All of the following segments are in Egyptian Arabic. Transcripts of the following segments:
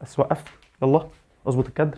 بس وقف يلا اظبط الكادر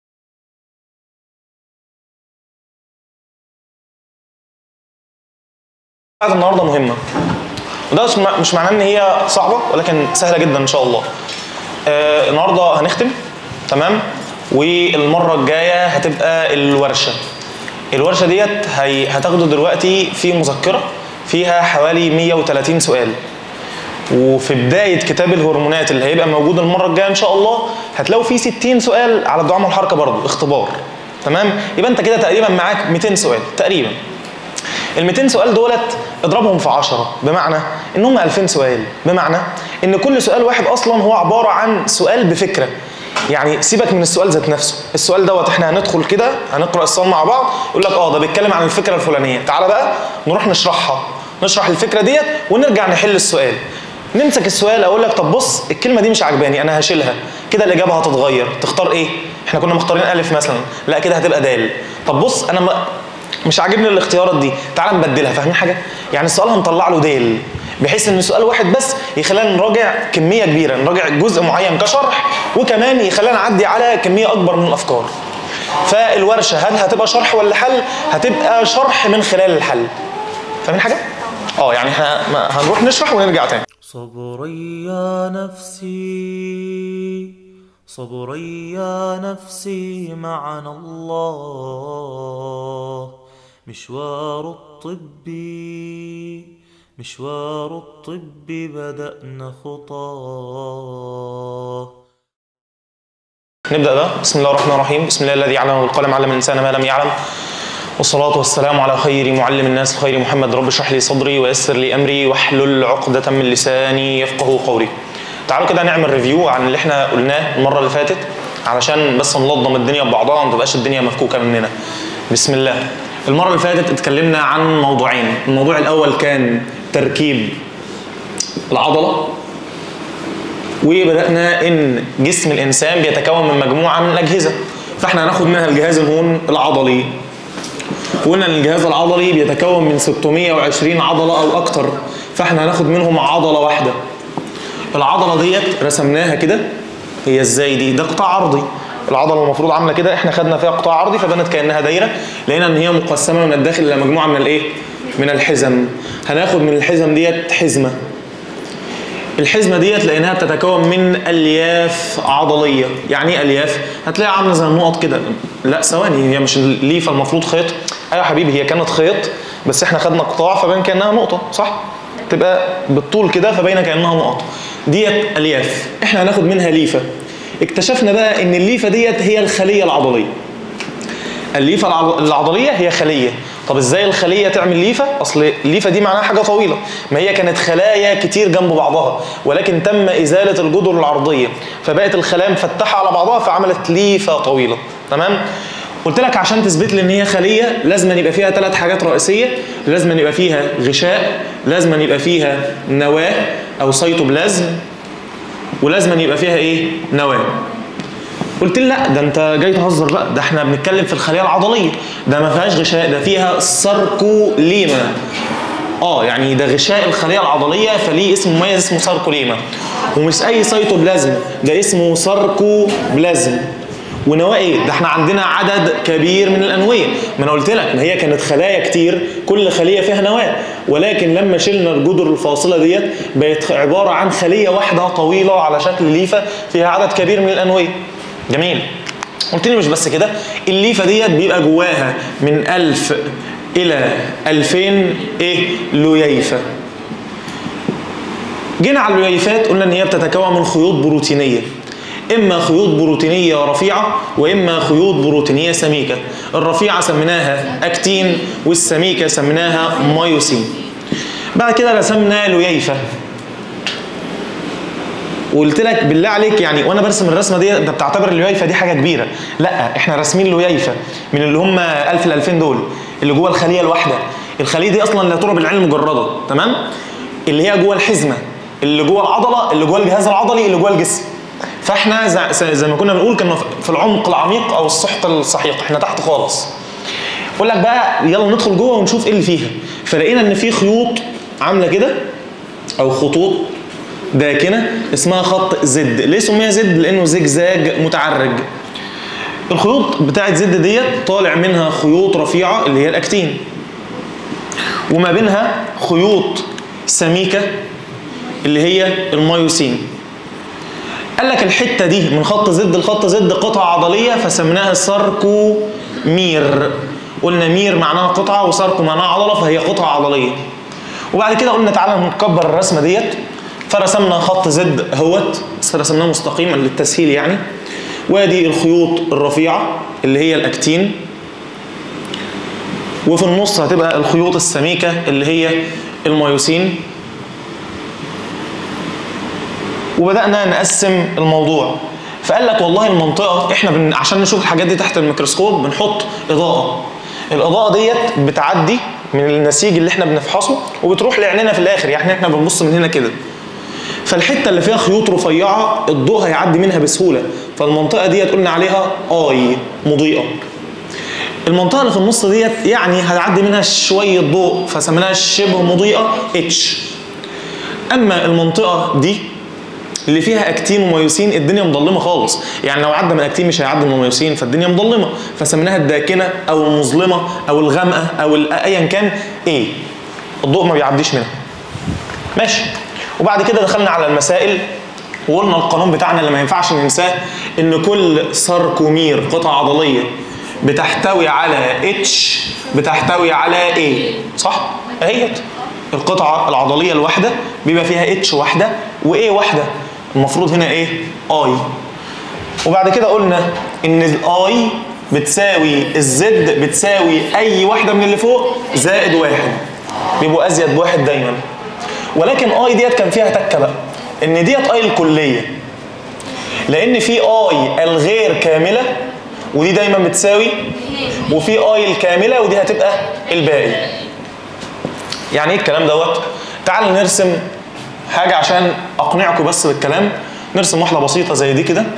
بتاعت النهارده مهمه وده مش مع- مش معناه ان هي صعبه ولكن سهله جدا ان شاء الله آه النهارده هنختم تمام والمره الجايه هتبقى الورشه الورشه ديت هي هتاخده دلوقتي في مذكره فيها حوالي 130 سؤال وفي بدايه كتاب الهرمونات اللي هيبقى موجود المره الجايه ان شاء الله هتلاقوا فيه 60 سؤال على الدعامه والحركه برضه اختبار تمام يبقى انت كده تقريبا معاك 200 سؤال تقريبا ال 200 سؤال دولت اضربهم في 10 بمعنى ان هم 2000 سؤال بمعنى ان كل سؤال واحد اصلا هو عباره عن سؤال بفكره يعني سيبك من السؤال ذات نفسه السؤال دوت احنا هندخل كده هنقرا السؤال مع بعض يقول لك اه ده بيتكلم عن الفكره الفلانيه تعالى بقى نروح نشرحها نشرح الفكره ديت ونرجع نحل السؤال نمسك السؤال اقول لك طب بص الكلمه دي مش عجباني انا هشيلها كده الاجابه هتتغير تختار ايه احنا كنا مختارين الف مثلا لا كده هتبقى دال طب بص انا ما مش عاجبني الاختيارات دي تعال نبدلها فاهمين حاجه يعني السؤال هنطلع له دال بحيث ان سؤال واحد بس يخلينا نراجع كميه كبيره نراجع جزء معين كشرح وكمان يخلينا نعدي على كميه اكبر من الافكار فالورشه هل هتبقى شرح ولا حل هتبقى شرح من خلال الحل فاهمين حاجه اه يعني احنا ما- هنروح نشرح ونرجع تاني صبري يا نفسي صبري يا نفسي معنا الله مشوار الطب مشوار الطب بدأنا خطاه نبدا بقى بسم الله الرحمن الرحيم بسم الله الذي علم بالقلم علم الانسان ما لم يعلم والصلاة والسلام على خير معلم الناس الخير محمد رب اشرح لي صدري ويسر لي امري واحلل عقدة من لساني يفقه قولي. تعالوا كده نعمل ريفيو عن اللي احنا قلناه المرة اللي فاتت علشان بس نلضم الدنيا ببعضها وما تبقاش الدنيا مفكوكة مننا. بسم الله. المرة اللي فاتت اتكلمنا عن موضوعين، الموضوع الأول كان تركيب العضلة وبدأنا إن جسم الإنسان بيتكون من مجموعة من الأجهزة فإحنا هناخد منها الجهاز الهون العضلي وقلنا ان الجهاز العضلي بيتكون من 620 عضله او اكتر فاحنا هناخد منهم عضله واحده العضله ديت رسمناها كده هي ازاي دي ده قطاع عرضي العضله المفروض عامله كده احنا خدنا فيها قطاع عرضي فبانت كانها دايره لقينا ان هي مقسمه من الداخل الى مجموعه من الايه من الحزم هناخد من الحزم ديت حزمه الحزمه ديت لقيناها بتتكون من الياف عضليه يعني ايه الياف هتلاقيها عامله زي النقط كده لا ثواني هي مش الليفه المفروض خيط ايوه يا حبيبي هي كانت خيط بس احنا خدنا قطاع فبان كانها نقطه صح تبقى بالطول كده فباينه كانها نقط ديت الياف احنا هناخد منها ليفه اكتشفنا بقى ان الليفه ديت هي الخليه العضليه الليفه العض- العضليه هي خليه طب ازاي الخليه تعمل ليفه اصل الليفه دي معناها حاجه طويله ما هي كانت خلايا كتير جنب بعضها ولكن تم ازاله الجدر العرضيه فبقت الخلايا مفتحه على بعضها فعملت ليفه طويله تمام قلت لك عشان تثبت لي ان هي خليه لازم أن يبقى فيها ثلاث حاجات رئيسيه لازم أن يبقى فيها غشاء لازم أن يبقى فيها نواه او سيتوبلازم ولازم أن يبقى فيها ايه نواه قلت لي لا ده انت جاي تهزر بقى ده احنا بنتكلم في الخليه العضليه ده ما فيهاش غشاء ده فيها ساركوليما اه يعني ده غشاء الخليه العضليه فليه اسم مميز اسمه ساركوليما ومش اي سيتوبلازم ده اسمه ساركوبلازم ونواه ايه؟ ده احنا عندنا عدد كبير من الانويه، ما انا قلت لك ما هي كانت خلايا كتير كل خليه فيها نواه، ولكن لما شلنا الجدر الفاصله ديت بقت عباره عن خليه واحده طويله على شكل ليفه فيها عدد كبير من الانويه. جميل. قلت لي مش بس كده، الليفه ديت بيبقى جواها من 1000 الى 2000 ايه؟ لويفه. جينا على الليفات قلنا ان هي بتتكون من خيوط بروتينيه اما خيوط بروتينيه رفيعه واما خيوط بروتينيه سميكه الرفيعه سميناها اكتين والسميكه سميناها مايوسين بعد كده رسمنا ليفه وقلت لك بالله عليك يعني وانا برسم الرسمه دي انت بتعتبر الليفه دي حاجه كبيره لا احنا راسمين ليفه من اللي هم 1000 ل 2000 دول اللي جوه الخليه الواحده الخليه دي اصلا لا ترى بالعين مجرده تمام اللي هي جوه الحزمه اللي جوه العضله اللي جوه الجهاز العضلي اللي جوه الجسم فاحنا زي, زي ما كنا بنقول كنا في العمق العميق او السحق السحيق احنا تحت خالص اقول لك بقى يلا ندخل جوه ونشوف ايه اللي فيها فلقينا ان في خيوط عامله كده او خطوط داكنه اسمها خط زد ليه سميها زد لانه زجزاج متعرج الخيوط بتاعت زد ديت طالع منها خيوط رفيعه اللي هي الاكتين وما بينها خيوط سميكه اللي هي الميوسين قال لك الحته دي من خط زد لخط زد قطعه عضليه فسميناها ساركومير قلنا مير معناها قطعه وساركو معناها عضله فهي قطعه عضليه وبعد كده قلنا تعالى نكبر الرسمه ديت فرسمنا خط زد اهوت بس رسمناه مستقيما للتسهيل يعني وادي الخيوط الرفيعه اللي هي الاكتين وفي النص هتبقى الخيوط السميكه اللي هي الميوسين وبدانا نقسم الموضوع فقال لك والله المنطقه احنا بن... عشان نشوف الحاجات دي تحت الميكروسكوب بنحط اضاءه الاضاءه ديت بتعدي من النسيج اللي احنا بنفحصه وبتروح لعيننا في الاخر يعني احنا بنبص من هنا كده فالحته اللي فيها خيوط رفيعه الضوء هيعدي منها بسهوله فالمنطقه ديت قلنا عليها اي مضيئه المنطقه اللي في النص ديت يعني هتعدي منها شويه ضوء فسميناها شبه مضيئه اتش اما المنطقه دي اللي فيها اكتين وميوسين الدنيا مظلمه خالص يعني لو عدى من اكتين مش هيعدي من الميوسين فالدنيا مظلمه فسميناها الداكنه او المظلمه او الغامقه او ال- ايا كان ايه الضوء ما بيعديش منها ماشي وبعد كده دخلنا على المسائل وقلنا القانون بتاعنا اللي ما ينفعش ننساه ان كل ساركومير قطعه عضليه بتحتوي على اتش بتحتوي على ايه صح اهيت القطعه العضليه الواحده بيبقى فيها اتش واحده وايه واحده المفروض هنا ايه اي وبعد كده قلنا ان الاي بتساوي الزد بتساوي اي واحده من اللي فوق زائد واحد بيبقوا ازيد بواحد دايما ولكن اي ديت كان فيها تكه بقى ان ديت اي الكليه لان في اي الغير كامله ودي دايما بتساوي وفي اي الكامله ودي هتبقى الباقي يعني ايه الكلام دوت تعال نرسم حاجه عشان اقنعكم بس بالكلام نرسم واحده بسيطه زي دي كده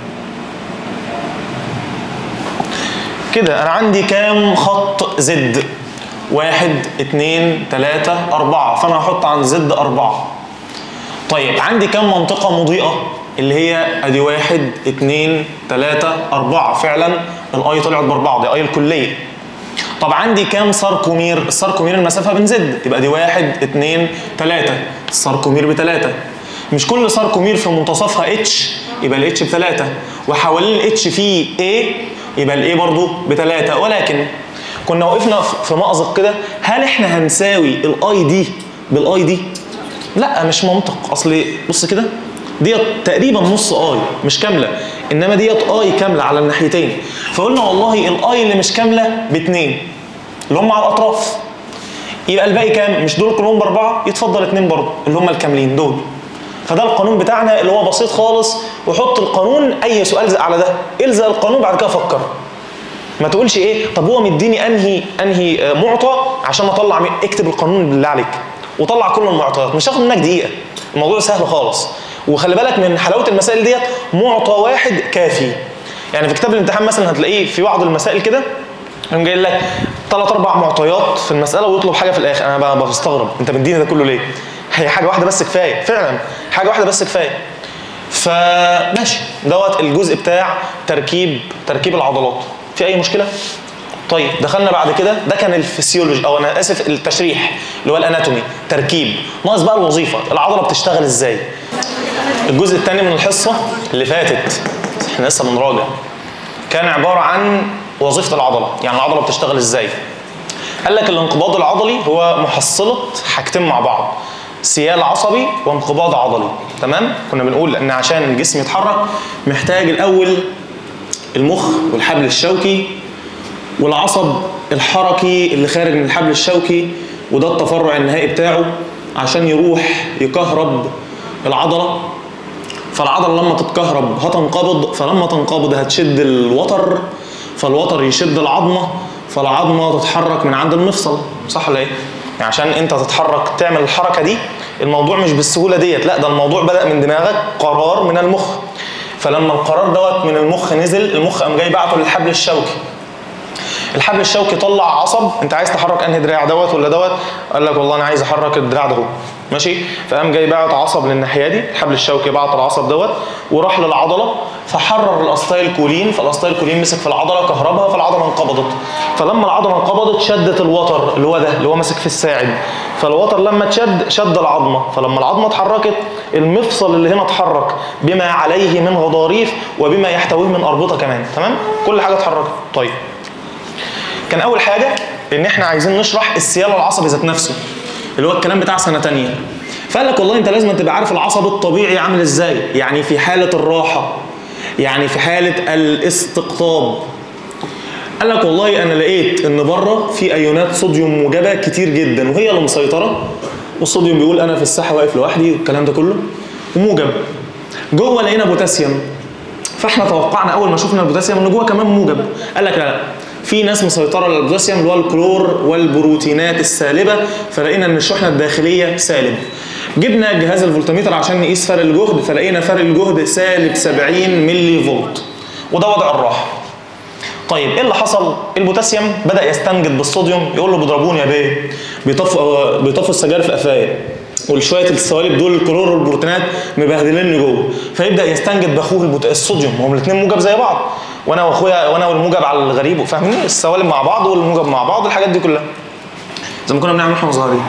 كده انا عندي كام خط زد واحد اتنين تلاتة أربعة فأنا هحط عند زد أربعة طيب عندي كام منطقة مضيئة اللي هي ادي واحد اتنين تلاتة أربعة فعلا الأي طلعت بأربعة دي أي الكلية طب عندي كام ساركومير؟ الساركومير المسافة بين زد يبقى دي واحد اتنين تلاتة الساركومير بتلاتة مش كل ساركومير في منتصفها اتش يبقى الاتش بتلاتة وحوالين الاتش فيه ايه يبقى الايه برضو بتلاتة ولكن كنا وقفنا في مأزق كده هل احنا هنساوي الاي دي بالاي دي؟ لا مش منطق اصل بص كده ديت تقريبا نص اي مش كامله انما ديت اي كامله على الناحيتين فقلنا والله الاي اللي مش كامله باتنين اللي هم على الاطراف يبقى الباقي كام مش دول كلهم باربعه يتفضل اتنين برضه اللي هم الكاملين دول فده القانون بتاعنا اللي هو بسيط خالص وحط القانون اي سؤال على ده الزق القانون بعد كده فكر ما تقولش ايه طب هو مديني انهي انهي معطى عشان اطلع اكتب القانون بالله عليك وطلع كل المعطيات مش هاخد منك دقيقه الموضوع سهل خالص وخلي بالك من حلاوه المسائل ديت معطى واحد كافي يعني في كتاب الامتحان مثلا هتلاقيه في بعض المسائل كده يقوم جاي لك ثلاث اربع معطيات في المساله ويطلب حاجه في الاخر انا بستغرب انت مديني ده كله ليه؟ هي حاجه واحده بس كفايه فعلا حاجه واحده بس كفايه فماشي دوت الجزء بتاع تركيب تركيب العضلات في اي مشكله؟ طيب دخلنا بعد كده ده كان الفسيولوجي او انا اسف التشريح اللي هو الاناتومي تركيب ناقص بقى الوظيفه العضله بتشتغل ازاي الجزء الثاني من الحصه اللي فاتت احنا لسه بنراجع كان عباره عن وظيفه العضله يعني العضله بتشتغل ازاي قال لك الانقباض العضلي هو محصله حاجتين مع بعض سيال عصبي وانقباض عضلي تمام كنا بنقول ان عشان الجسم يتحرك محتاج الاول المخ والحبل الشوكي والعصب الحركي اللي خارج من الحبل الشوكي وده التفرع النهائي بتاعه عشان يروح يكهرب العضله فالعضله لما تتكهرب هتنقبض فلما تنقبض هتشد الوتر فالوتر يشد العظمه فالعظمه تتحرك من عند المفصل صح ولا ايه؟ يعني عشان انت تتحرك تعمل الحركه دي الموضوع مش بالسهوله ديت لا ده الموضوع بدا من دماغك قرار من المخ فلما القرار دوت من المخ نزل المخ قام جاي بعته للحبل الشوكي الحبل الشوكي طلع عصب انت عايز تحرك انهي دراع دوت ولا دوت قال لك والله انا عايز احرك الدراع ده ماشي فقام جاي باعت عصب للناحيه دي الحبل الشوكي بعت العصب دوت وراح للعضله فحرر الاستايل كولين فالاستايل كولين مسك في العضله كهربها فالعضله انقبضت فلما العضله انقبضت شدت الوتر اللي هو ده اللي هو ماسك في الساعد فالوتر لما اتشد شد العظمه فلما العظمه اتحركت المفصل اللي هنا اتحرك بما عليه من غضاريف وبما يحتويه من اربطه كمان تمام كل حاجه اتحركت طيب كان اول حاجه ان احنا عايزين نشرح السيال العصبي ذات نفسه اللي هو الكلام بتاع سنه تانية فقال لك والله انت لازم تبقى عارف العصب الطبيعي عامل ازاي يعني في حاله الراحه يعني في حاله الاستقطاب قال لك والله انا لقيت ان بره في ايونات صوديوم موجبه كتير جدا وهي اللي مسيطره والصوديوم بيقول انا في الساحه واقف لوحدي والكلام ده كله وموجب جوه لقينا بوتاسيوم فاحنا توقعنا اول ما شفنا البوتاسيوم ان جوه كمان موجب قال لك لا لا في ناس مسيطره على البوتاسيوم اللي هو الكلور والبروتينات السالبه فلقينا ان الشحنه الداخليه سالب جبنا جهاز الفولتميتر عشان نقيس فرق الجهد فلقينا فرق الجهد سالب 70 ملي فولت وده وضع الراحه طيب ايه اللي حصل؟ البوتاسيوم بدا يستنجد بالصوديوم يقول له بيضربوني يا بيه بيطفوا بيطفوا السجاير في قفايا وشويه السوالب دول الكلور والبروتينات مبهدليني جوه فيبدا يستنجد باخوه البوت... الصوديوم هم الاثنين موجب زي بعض وانا واخويا وانا والموجب على الغريب فاهمين السوالب مع بعض والموجب مع بعض الحاجات دي كلها زي ما كنا بنعمل واحنا صغيرين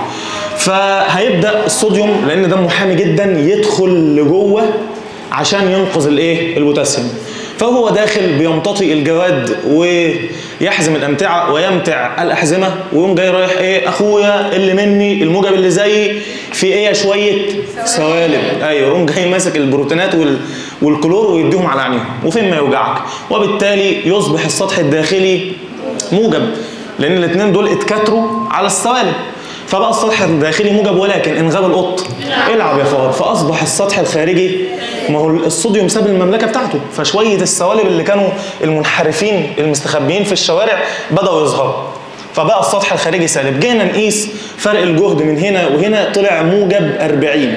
فهيبدا الصوديوم لان ده محامي جدا يدخل لجوه عشان ينقذ الايه البوتاسيوم فهو داخل بيمتطي الجواد ويحزم الامتعه ويمتع الاحزمه ويقوم جاي رايح ايه اخويا اللي مني الموجب اللي زيي في ايه شويه سوالب ايوه يقوم جاي ماسك البروتينات وال والكلور ويديهم على عينيهم وفين ما يوجعك وبالتالي يصبح السطح الداخلي موجب لان الاثنين دول اتكاتروا على السوالب فبقى السطح الداخلي موجب ولكن ان غاب القط العب يا فار فاصبح السطح الخارجي ما هو الصوديوم ساب المملكه بتاعته فشويه السوالب اللي كانوا المنحرفين المستخبيين في الشوارع بداوا يظهروا فبقى السطح الخارجي سالب جينا نقيس فرق الجهد من هنا وهنا طلع موجب 40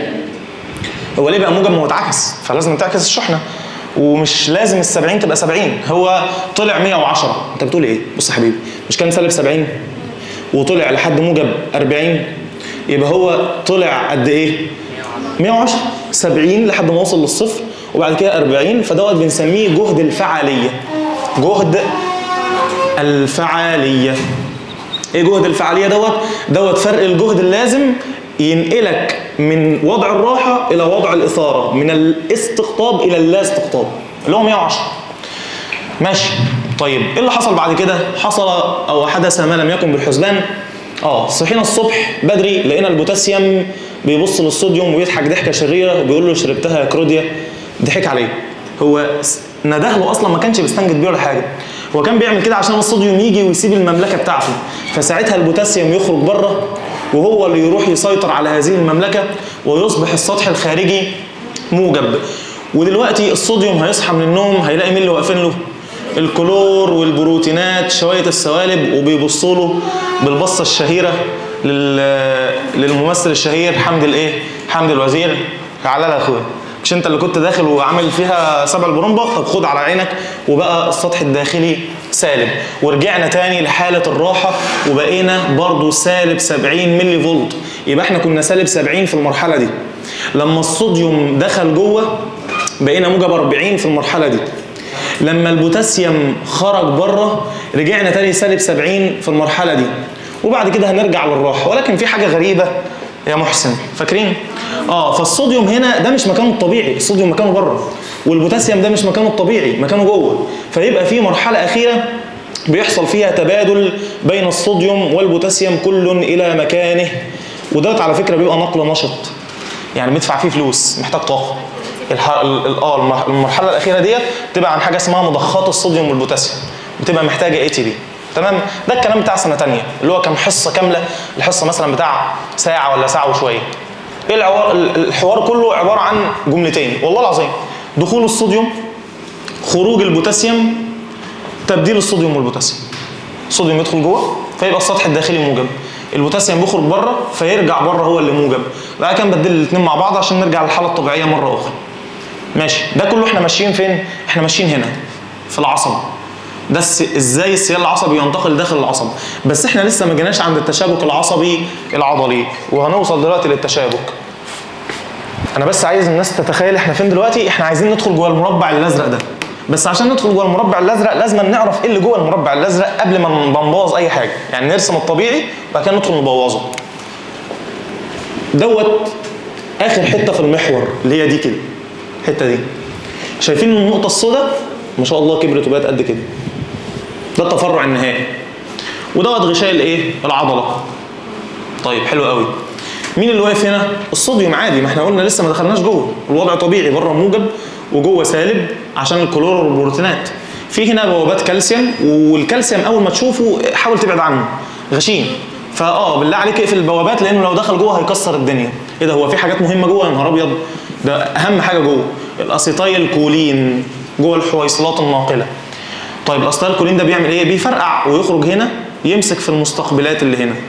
هو ليه بقى موجب ما هو اتعكس فلازم تعكس الشحنه ومش لازم ال 70 تبقى 70 هو طلع 110 انت بتقول ايه بص يا حبيبي مش كان سالب 70 وطلع لحد موجب 40 يبقى هو طلع قد ايه 110 70 لحد ما وصل للصفر وبعد كده 40 فدوت بنسميه جهد الفعاليه جهد الفعاليه ايه جهد الفعاليه دوت دوت فرق الجهد اللازم ينقلك من وضع الراحه الى وضع الاثاره من الاستقطاب الى اللا استقطاب اللي هو 110 ماشي طيب ايه اللي حصل بعد كده حصل او حدث ما لم يكن بالحسبان اه صحينا الصبح بدري لقينا البوتاسيوم بيبص للصوديوم ويضحك ضحكه شريره وبيقول له شربتها يا كروديا ضحك عليه هو نداه له اصلا ما كانش بيستنجد بيه ولا حاجه هو كان بيعمل كده عشان الصوديوم يجي ويسيب المملكه بتاعته فساعتها البوتاسيوم يخرج بره وهو اللي يروح يسيطر على هذه المملكه ويصبح السطح الخارجي موجب ودلوقتي الصوديوم هيصحى من النوم هيلاقي مين اللي واقفين له الكلور والبروتينات شويه السوالب وبيبصوا له بالبصه الشهيره لل... للممثل الشهير حمد الايه حمد الوزير تعالى يا اخويا مش انت اللي كنت داخل وعامل فيها سبع البرومبا طب خد على عينك وبقى السطح الداخلي سالب ورجعنا تاني لحالة الراحة وبقينا برضو سالب 70 ملي فولت يبقى احنا كنا سالب 70 في المرحلة دي لما الصوديوم دخل جوه بقينا موجب 40 في المرحلة دي لما البوتاسيوم خرج بره رجعنا تاني سالب 70 في المرحلة دي وبعد كده هنرجع للراحة ولكن في حاجة غريبة يا محسن فاكرين؟ اه فالصوديوم هنا ده مش مكانه الطبيعي الصوديوم مكانه بره والبوتاسيوم ده مش مكانه الطبيعي مكانه جوه فيبقى في مرحله اخيره بيحصل فيها تبادل بين الصوديوم والبوتاسيوم كل الى مكانه وده على فكره بيبقى نقل نشط يعني بندفع فيه فلوس محتاج طاقه اه المرحله الاخيره ديت بتبقى عن حاجه اسمها مضخات الصوديوم والبوتاسيوم بتبقى محتاجه اي تي بي تمام ده الكلام بتاع سنه تانية اللي هو كان حصه كامله الحصه مثلا بتاع ساعه ولا ساعه وشويه ايه العوار الحوار كله عباره عن جملتين والله العظيم دخول الصوديوم خروج البوتاسيوم تبديل الصوديوم والبوتاسيوم الصوديوم يدخل جوه فيبقى السطح الداخلي موجب البوتاسيوم بيخرج بره فيرجع بره هو اللي موجب بقى كان بدل الاثنين مع بعض عشان نرجع للحاله الطبيعيه مره اخرى ماشي ده كله احنا ماشيين فين احنا ماشيين هنا في العصب ده الس... ازاي السيال العصبي ينتقل داخل العصب بس احنا لسه ما جيناش عند التشابك العصبي العضلي وهنوصل دلوقتي للتشابك انا بس عايز الناس تتخيل احنا فين دلوقتي احنا عايزين ندخل جوه المربع الازرق ده بس عشان ندخل جوه المربع الازرق لازم نعرف ايه اللي جوه المربع الازرق قبل ما نبوظ اي حاجه يعني نرسم الطبيعي وبعد كده ندخل نبوظه دوت اخر حته في المحور اللي هي دي كده الحته دي شايفين النقطه السوداء ما شاء الله كبرت وبقت قد كده ده التفرع النهائي ودوت غشاء الايه العضله طيب حلو قوي مين اللي واقف هنا الصوديوم عادي ما احنا قلنا لسه ما دخلناش جوه الوضع طبيعي بره موجب وجوه سالب عشان الكلور والبروتينات في هنا بوابات كالسيوم والكالسيوم اول ما تشوفه حاول تبعد عنه غشيم فاه بالله عليك اقفل البوابات لانه لو دخل جوه هيكسر الدنيا ايه ده هو في حاجات مهمه جوه يا نهار ابيض ده اهم حاجه جوه الاسيتايل كولين جوه الحويصلات الناقله طيب الاسيتايل كولين ده بيعمل ايه بيفرقع ويخرج هنا يمسك في المستقبلات اللي هنا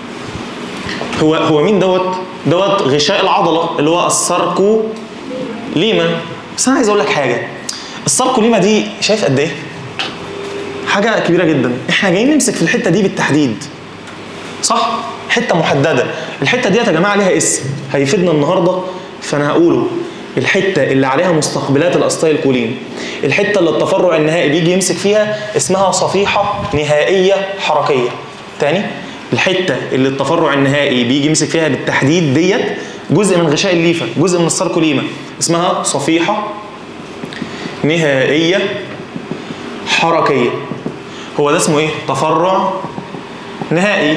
هو هو مين دوت دوت غشاء العضله اللي هو الساركو ليما بس انا عايز اقول لك حاجه الساركو ليما دي شايف قد ايه حاجه كبيره جدا احنا جايين نمسك في الحته دي بالتحديد صح حته محدده الحته ديت يا جماعه ليها اسم هيفيدنا النهارده فانا هقوله الحته اللي عليها مستقبلات الاستايل كولين الحته اللي التفرع النهائي بيجي يمسك فيها اسمها صفيحه نهائيه حركيه تاني الحته اللي التفرع النهائي بيجي يمسك فيها بالتحديد ديت جزء من غشاء الليفه جزء من الساركوليما اسمها صفيحه نهائيه حركيه هو ده اسمه ايه تفرع نهائي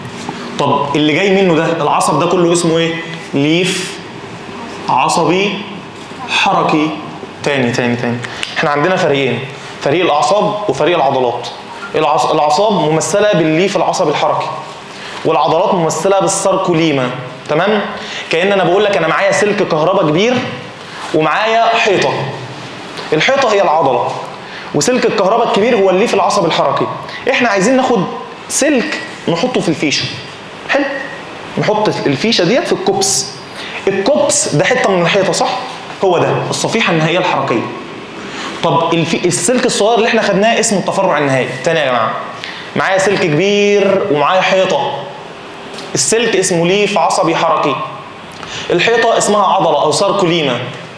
طب اللي جاي منه ده العصب ده كله اسمه ايه ليف عصبي حركي تاني تاني تاني احنا عندنا فريقين فريق الاعصاب وفريق العضلات العص... الاعصاب ممثله بالليف العصبي الحركي والعضلات ممثله بالساركوليما تمام كان انا بقول لك انا معايا سلك كهرباء كبير ومعايا حيطه الحيطه هي العضله وسلك الكهرباء الكبير هو الليف العصبي الحركي احنا عايزين ناخد سلك نحطه في الفيشه حلو نحط الفيشه ديت في الكوبس الكوبس ده حته من الحيطه صح هو ده الصفيحه النهائيه الحركيه طب الفي... السلك الصغير اللي احنا خدناه اسمه التفرع النهائي تاني يا جماعه معايا سلك كبير ومعايا حيطه السلك اسمه ليف عصبي حركي الحيطه اسمها عضله او ساركوليما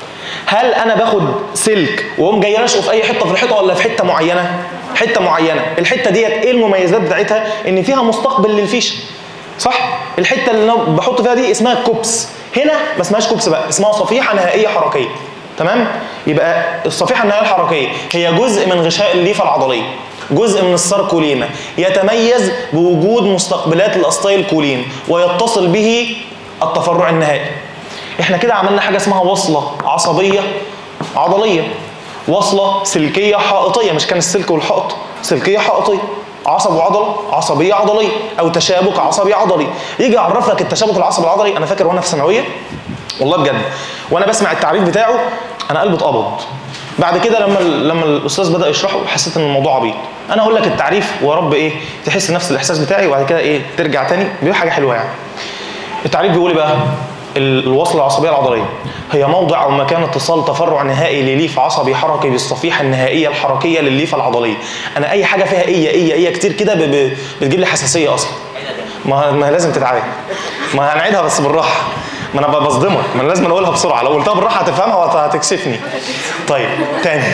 هل انا باخد سلك واقوم جاي راشقه في اي حته في الحيطه ولا في حته معينه حته معينه الحته ديت ايه المميزات بتاعتها ان فيها مستقبل للفيشه صح الحته اللي انا بحط فيها دي اسمها الكوبس هنا ما اسمهاش كوبس بقى اسمها صفيحه نهائيه حركيه تمام يبقى الصفيحه النهائيه الحركيه هي جزء من غشاء الليفه العضليه جزء من الساركوليما يتميز بوجود مستقبلات الاستايل كولين ويتصل به التفرع النهائي احنا كده عملنا حاجه اسمها وصله عصبيه عضليه وصله سلكيه حائطيه مش كان السلك والحائط سلكيه حائطيه عصب وعضله عصبيه عضليه او تشابك عصبي عضلي يجي يعرف لك التشابك العصبي العضلي انا فاكر وانا في ثانويه والله بجد وانا بسمع التعريف بتاعه انا قلبي اتقبض بعد كده لما لما الاستاذ بدا يشرحه حسيت ان الموضوع عبيط انا اقول لك التعريف ويا رب ايه تحس نفس الاحساس بتاعي وبعد كده ايه ترجع تاني بيبقى حاجه حلوه يعني التعريف بيقول ايه بقى الوصلة العصبية العضلية هي موضع أو مكان اتصال تفرع نهائي لليف عصبي حركي بالصفيحة النهائية الحركية للليفة العضلية أنا أي حاجة فيها إيه إيه إيه كتير كده ب- ب- بتجيب لي حساسية أصلا ما ما هي لازم تتعاد ما هنعيدها بس بالراحة ما أنا بصدمك ما أنا لازم أقولها بسرعة لو قلتها بالراحة هتفهمها وهتكسفني طيب تاني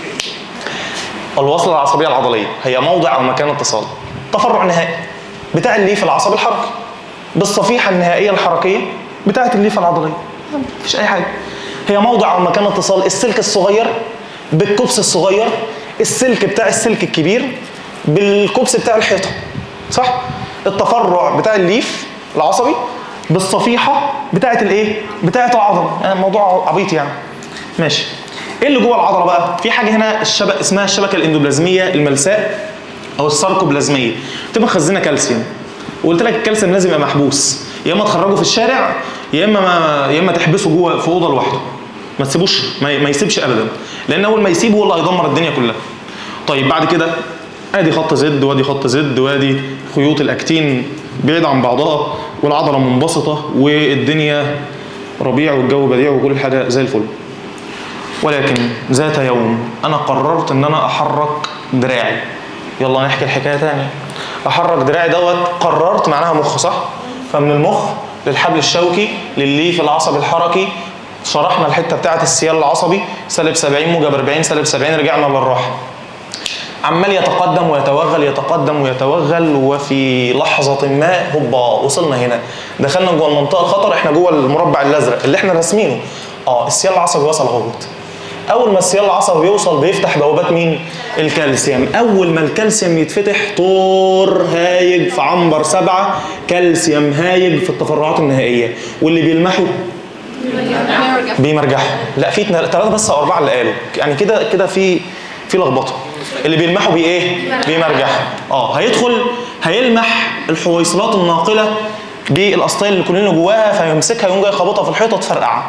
الوصلة العصبية العضلية هي موضع أو مكان اتصال تفرع نهائي بتاع الليف العصبي الحركي بالصفيحة النهائية الحركية بتاعة الليفة العضلية مفيش أي حاجة هي موضع أو مكان اتصال السلك الصغير بالكبس الصغير السلك بتاع السلك الكبير بالكبس بتاع الحيطة صح؟ التفرع بتاع الليف العصبي بالصفيحة بتاعة الإيه؟ بتاعة العضلة يعني الموضوع عبيط يعني ماشي ايه اللي جوه العضله بقى؟ في حاجه هنا الشبك اسمها الشبكه الاندوبلازميه الملساء او الساركوبلازميه بتبقى مخزنه كالسيوم وقلت لك الكالسيوم لازم يبقى محبوس يا اما تخرجه في الشارع يا اما ما يا اما تحبسه جوه في اوضه لوحده ما تسيبوش ما, ما يسيبش ابدا لان اول ما يسيبه هو اللي هيدمر الدنيا كلها طيب بعد كده ادي خط زد وادي خط زد وادي خيوط الاكتين بعيد عن بعضها والعضله منبسطه والدنيا ربيع والجو بديع وكل حاجه زي الفل ولكن ذات يوم انا قررت ان انا احرك دراعي يلا نحكي الحكايه تاني احرك دراعي دوت قررت معناها مخ صح فمن المخ للحبل الشوكي للليف العصبي الحركي شرحنا الحته بتاعه السيال العصبي سالب 70 موجب 40 سالب 70 رجعنا للراحه عمال يتقدم ويتوغل يتقدم ويتوغل وفي لحظة ما هوبا وصلنا هنا دخلنا جوه المنطقة الخطر احنا جوه المربع الأزرق اللي احنا راسمينه اه السيال العصبي وصل اهوت أول ما السيال العصبي بيوصل بيفتح بوابات مين؟ الكالسيوم أول ما الكالسيوم يتفتح طور هايج في عنبر سبعة كالسيوم هايج في التفرعات النهائية واللي بيلمحوا بيمرجحوا لا في ثلاثة بس أو أربعة اللي قالوا يعني كده كده في في لخبطة اللي بيلمحوا بيه ايه؟ بيمرجحوا اه هيدخل هيلمح الحويصلات الناقلة بالأسطيل اللي كلنا جواها فيمسكها يقوم جاي خابطها في الحيطة تفرقع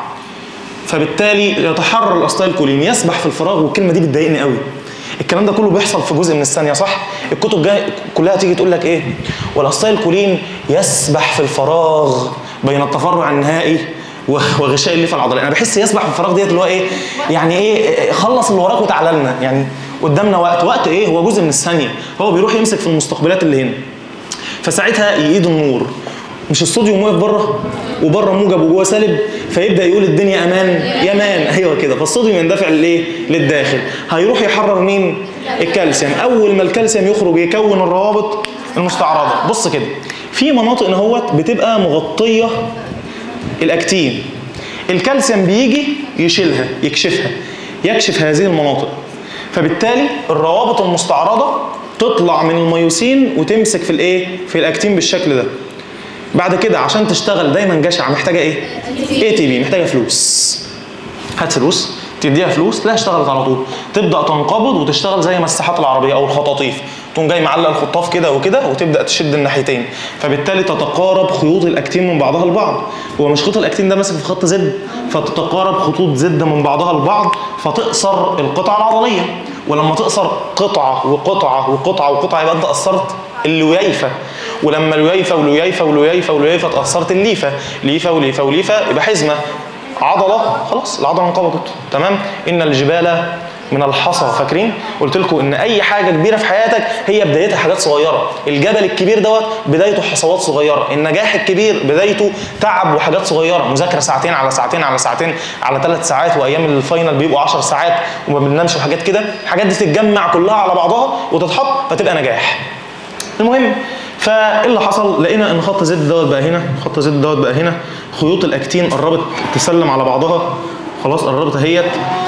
فبالتالي يتحرر الأسطيل الكولين يسبح في الفراغ والكلمة دي بتضايقني قوي الكلام ده كله بيحصل في جزء من الثانية صح؟ الكتب جاي كلها تيجي تقول لك ايه؟ والأسطيل الكولين يسبح في الفراغ بين التفرع النهائي وغشاء الليفه العضليه انا بحس يسبح في الفراغ ديت اللي هو ايه يعني ايه خلص اللي وراك وتعالى لنا يعني قدامنا وقت وقت ايه هو جزء من الثانيه هو بيروح يمسك في المستقبلات اللي هنا فساعتها يقيد النور مش الصوديوم واقف بره وبره موجب وجوه سالب فيبدا يقول الدنيا امان يا مان ايوه كده فالصوديوم يندفع للايه للداخل هيروح يحرر مين الكالسيوم اول ما الكالسيوم يخرج يكون الروابط المستعرضه بص كده في مناطق اهوت بتبقى مغطيه الاكتين الكالسيوم بيجي يشيلها يكشفها يكشف هذه المناطق فبالتالي الروابط المستعرضه تطلع من الميوسين وتمسك في الايه في الاكتين بالشكل ده بعد كده عشان تشتغل دايما جشعه محتاجه ايه اي تي بي محتاجه فلوس هات فلوس تديها فلوس لا اشتغلت على طول تبدا تنقبض وتشتغل زي مساحات العربيه او الخطاطيف تقوم جاي معلق الخطاف كده وكده وتبدا تشد الناحيتين فبالتالي تتقارب خيوط الاكتين من بعضها البعض هو مش خيوط الاكتين ده ماسك في خط زد فتتقارب خطوط زد من بعضها البعض فتقصر القطعه العضليه ولما تقصر قطعه وقطعه وقطعه وقطعه يبقى انت قصرت اللويفه ولما الويفه والويفه والويفه والويفه اتاثرت الليفه ليفه وليفه وليفه يبقى حزمه عضله خلاص العضله انقبضت تمام ان الجبال من الحصى فاكرين قلت لكم ان اي حاجه كبيره في حياتك هي بدايتها حاجات صغيره الجبل الكبير دوت بدايته حصوات صغيره النجاح الكبير بدايته تعب وحاجات صغيره مذاكره ساعتين على ساعتين على ساعتين على ثلاث ساعات وايام الفاينل بيبقوا 10 ساعات وما بننامش وحاجات كده الحاجات دي تتجمع كلها على بعضها وتتحط فتبقى نجاح المهم فايه اللي حصل؟ لقينا ان خط زد دوت بقى هنا، خط زد دوت بقى هنا، خيوط الاكتين قربت تسلم على بعضها خلاص قربت اهيت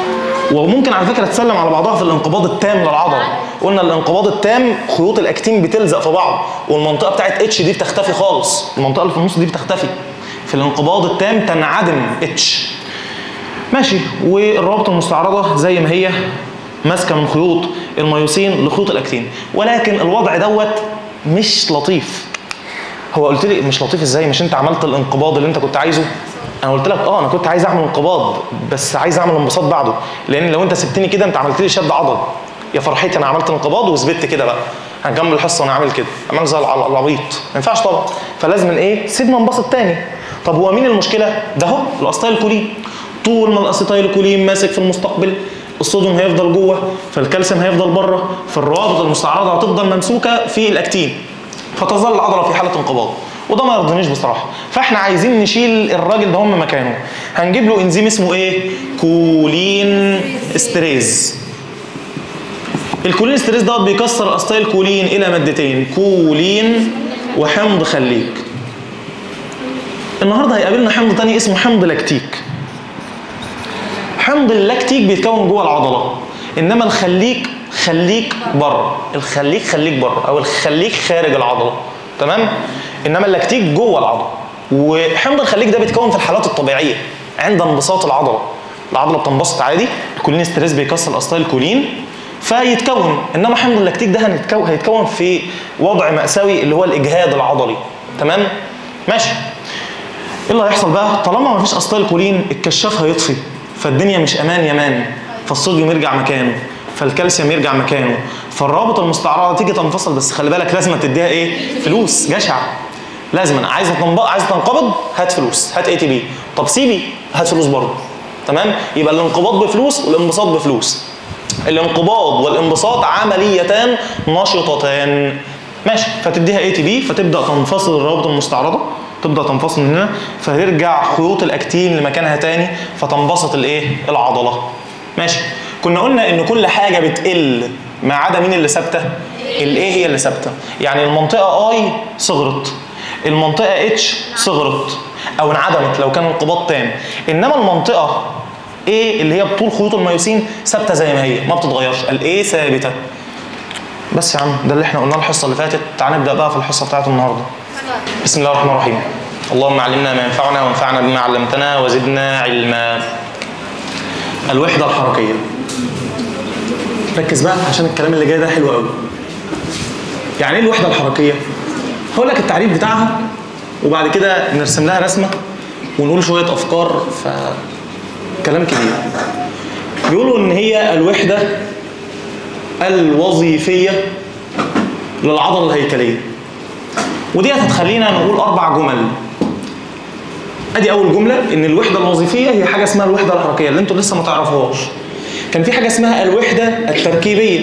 وممكن على فكره تسلم على بعضها في الانقباض التام للعضله قلنا الانقباض التام خيوط الاكتين بتلزق في بعض والمنطقه بتاعت اتش دي بتختفي خالص المنطقه اللي في النص دي بتختفي في الانقباض التام تنعدم اتش ماشي والروابط المستعرضه زي ما هي ماسكه من خيوط الميوسين لخيوط الاكتين ولكن الوضع دوت مش لطيف هو قلت لي مش لطيف ازاي مش انت عملت الانقباض اللي انت كنت عايزه انا قلت لك اه انا كنت عايز اعمل انقباض بس عايز اعمل انبساط بعده لان لو انت سبتني كده انت عملت لي شد عضل يا فرحتي انا عملت انقباض وثبت كده بقى هنكمل الحصه وانا عامل كده عمال زي الع- العبيط ما ينفعش طبعا فلازم ايه سيبنا انبسط تاني طب هو مين المشكله ده هو الاسيتايل كولين طول ما الاسيتايل كولين ماسك في المستقبل الصوديوم هيفضل جوه فالكالسيوم هيفضل بره فالروابط المستعرضه هتفضل ممسوكه في الاكتين فتظل العضله في حاله انقباض وده ما يرضينيش بصراحه فاحنا عايزين نشيل الراجل ده هم مكانه هنجيب له انزيم اسمه ايه كولين استريز الكولين استريز دوت بيكسر الاسطيل كولين الى مادتين كولين وحمض خليك النهارده هيقابلنا حمض تاني اسمه حمض لاكتيك حمض اللاكتيك بيتكون جوه العضله انما الخليك خليك بره الخليك خليك بره او الخليك خارج العضله تمام انما اللاكتيك جوه العضله وحمض الخليك ده بيتكون في الحالات الطبيعيه عند انبساط العضله العضله بتنبسط عادي الكولين ستريس بيكسر اسطيل الكولين فيتكون انما حمض اللاكتيك ده هنتكون هيتكون في وضع مأساوي اللي هو الاجهاد العضلي تمام ماشي ايه اللي هيحصل بقى طالما ما فيش اسطيل كولين الكشاف هيطفي فالدنيا مش امان يمان فالصوديوم يرجع مكانه فالكالسيوم يرجع مكانه فالرابط المستعرضه تيجي تنفصل بس خلي بالك لازم تديها ايه فلوس جشع لازم عايزه تنبق عايزه تنقبض هات فلوس هات اي تي بي طب سيبي هات فلوس برضه تمام يبقى الانقباض بفلوس والانبساط بفلوس الانقباض والانبساط عمليتان نشطتان ماشي فتديها اي تي بي فتبدا تنفصل الروابط المستعرضه تبدا تنفصل من هنا فترجع خيوط الاكتين لمكانها تاني فتنبسط الايه العضله ماشي كنا قلنا ان كل حاجه بتقل ما عدا مين اللي ثابته الايه هي اللي ثابته يعني المنطقه اي صغرت المنطقه اتش صغرت او انعدمت لو كان انقباض تام انما المنطقه ايه اللي هي بطول خيوط الميوسين ثابته زي ما هي ما بتتغيرش الايه ثابته بس يا عم ده اللي احنا قلناه الحصه اللي فاتت تعال نبدا بقى في الحصه بتاعت النهارده بسم الله الرحمن الرحيم اللهم علمنا ما ينفعنا وانفعنا بما علمتنا وزدنا علما الوحده الحركيه ركز بقى عشان الكلام اللي جاي ده حلو قوي يعني ايه الوحده الحركيه هقول لك التعريف بتاعها وبعد كده نرسم لها رسمه ونقول شويه افكار ف كلام كبير بيقولوا ان هي الوحده الوظيفيه للعضله الهيكليه ودي هتخلينا نقول اربع جمل ادي اول جمله ان الوحده الوظيفيه هي حاجه اسمها الوحده الحركيه اللي انتوا لسه ما تعرفوهاش كان في حاجه اسمها الوحده التركيبيه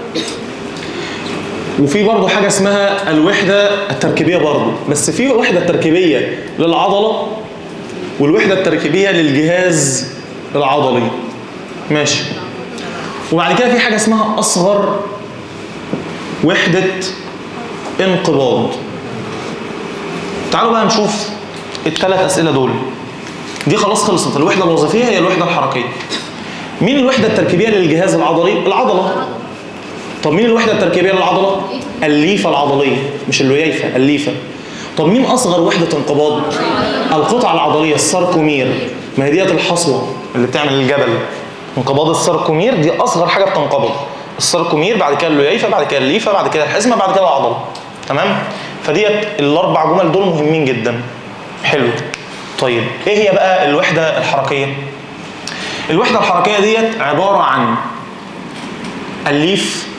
وفي برضه حاجه اسمها الوحده التركيبيه برضه بس في وحده تركيبيه للعضله والوحده التركيبيه للجهاز العضلي ماشي وبعد كده في حاجه اسمها اصغر وحده انقباض تعالوا بقى نشوف الثلاث اسئله دول دي خلاص خلصت الوحده الوظيفيه هي الوحده الحركيه مين الوحده التركيبيه للجهاز العضلي العضله طب مين الوحده التركيبيه للعضله الليفه العضليه مش الليفه الليفه طب مين اصغر وحده انقباض القطعه العضليه الساركومير ما هي ديت الحصوه اللي بتعمل الجبل انقباض الساركومير دي اصغر حاجه بتنقبض الساركومير بعد كده الليفه بعد كده الليفه بعد كده الحزمه بعد كده العضله تمام فديت الاربع جمل دول مهمين جدا حلو طيب ايه هي بقى الوحده الحركيه الوحده الحركيه ديت عباره عن الليف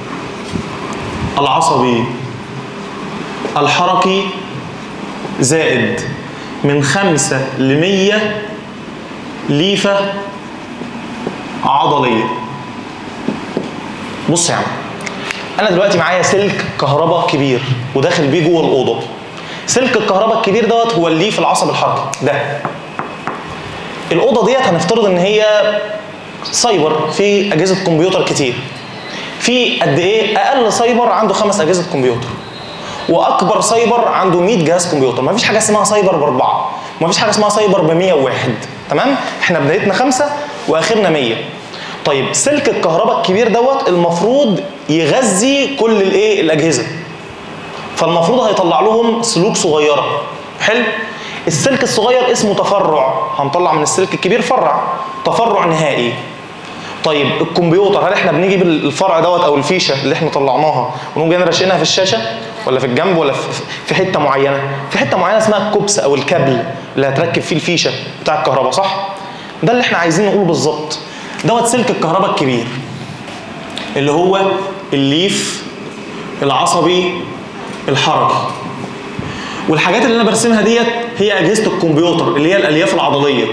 العصبي الحركي زائد من خمسة لمية ليفة عضلية بص يا عم أنا دلوقتي معايا سلك كهرباء كبير وداخل بيه جوه الأوضة سلك الكهرباء الكبير دوت هو الليف العصبي الحركي ده الأوضة ديت هنفترض إن هي سايبر في أجهزة كمبيوتر كتير في قد إيه أقل سايبر عنده خمس أجهزة كمبيوتر واكبر سايبر عنده 100 جهاز كمبيوتر ما فيش حاجه اسمها سايبر باربعه ما فيش حاجه اسمها سايبر ب 101 تمام احنا بدايتنا خمسة واخرنا 100 طيب سلك الكهرباء الكبير دوت المفروض يغذي كل الايه الاجهزه فالمفروض هيطلع لهم سلوك صغيره حلو السلك الصغير اسمه تفرع هنطلع من السلك الكبير فرع تفرع نهائي طيب الكمبيوتر هل احنا بنيجي بالفرع دوت او الفيشه اللي احنا طلعناها ونقوم جايين راشقينها في الشاشه ولا في الجنب ولا في في حته معينه في حته معينه اسمها الكوبس او الكابل اللي هتركب فيه الفيشه بتاع الكهرباء صح ده اللي احنا عايزين نقوله بالظبط دوت سلك الكهرباء الكبير اللي هو الليف العصبي الحركي والحاجات اللي انا برسمها ديت هي اجهزه الكمبيوتر اللي هي الالياف العضليه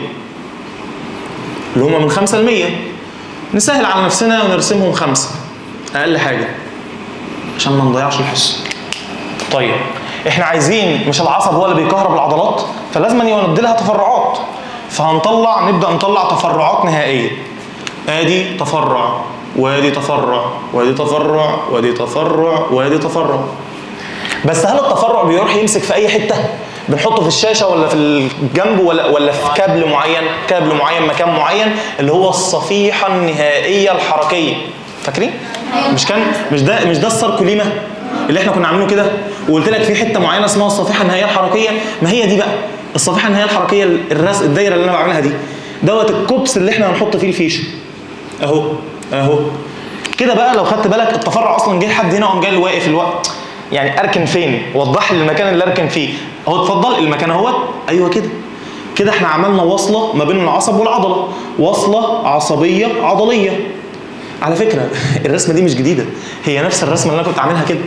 اللي هم من 5 ل 100 نسهل على نفسنا ونرسمهم خمسه اقل حاجه عشان ما نضيعش الحصه طيب احنا عايزين مش العصب هو اللي بيكهرب العضلات فلازم يودي لها تفرعات فهنطلع نبدا نطلع تفرعات نهائيه ادي تفرع وادي تفرع وادي تفرع وادي تفرع وادي تفرع بس هل التفرع بيروح يمسك في اي حته بنحطه في الشاشه ولا في الجنب ولا ولا في كابل معين كابل معين مكان معين اللي هو الصفيحه النهائيه الحركيه فاكرين مش كان مش ده مش ده الساركوليما اللي احنا كنا عاملينه كده وقلت لك في حته معينه اسمها الصفيحه النهائيه الحركيه ما هي دي بقى الصفيحه النهائيه الحركيه الرس الدايره اللي انا بعملها دي دوت الكوبس اللي احنا هنحط فيه الفيشه اهو اهو كده بقى لو خدت بالك التفرع اصلا جه لحد هنا وقام جاي واقف الوقت يعني اركن فين وضح لي المكان اللي اركن فيه اهو اتفضل المكان اهوت ايوه كده كده احنا عملنا وصله ما بين العصب والعضله وصله عصبيه عضليه على فكره الرسمه دي مش جديده هي نفس الرسمه اللي انا كنت عاملها كده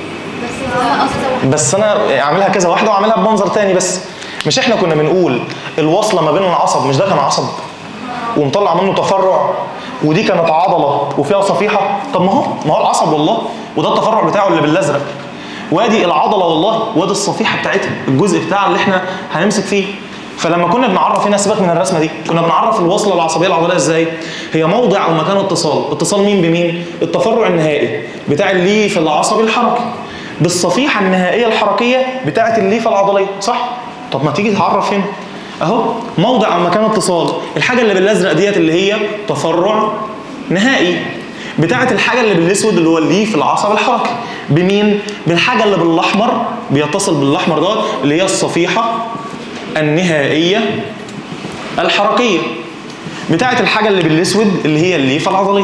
بس هو اصلا بس انا اعملها كذا واحده واعملها بمنظر تاني بس مش احنا كنا بنقول الوصله ما بين العصب مش ده كان عصب ومطلع منه تفرع ودي كانت عضله وفيها صفيحه طب ما هو ما هو العصب والله وده التفرع بتاعه اللي بالازرق وادي العضله والله وادي الصفيحه بتاعتها الجزء بتاع اللي احنا هنمسك فيه فلما كنا بنعرف هنا سيبك من الرسمه دي كنا بنعرف الوصله العصبيه العضليه ازاي هي موضع او مكان اتصال اتصال مين بمين التفرع النهائي بتاع الليف العصبي الحركي بالصفيحه النهائيه الحركيه بتاعه الليفه العضليه صح طب ما تيجي تعرف هنا اهو موضع او مكان اتصال الحاجه اللي بالازرق ديت اللي هي تفرع نهائي بتاعه الحاجه اللي بالاسود اللي هو الليف العصبي الحركي بمين بالحاجه اللي بالاحمر بيتصل بالاحمر دوت اللي هي الصفيحه النهائيه الحركيه بتاعه الحاجه اللي بالاسود اللي هي الليفه العضليه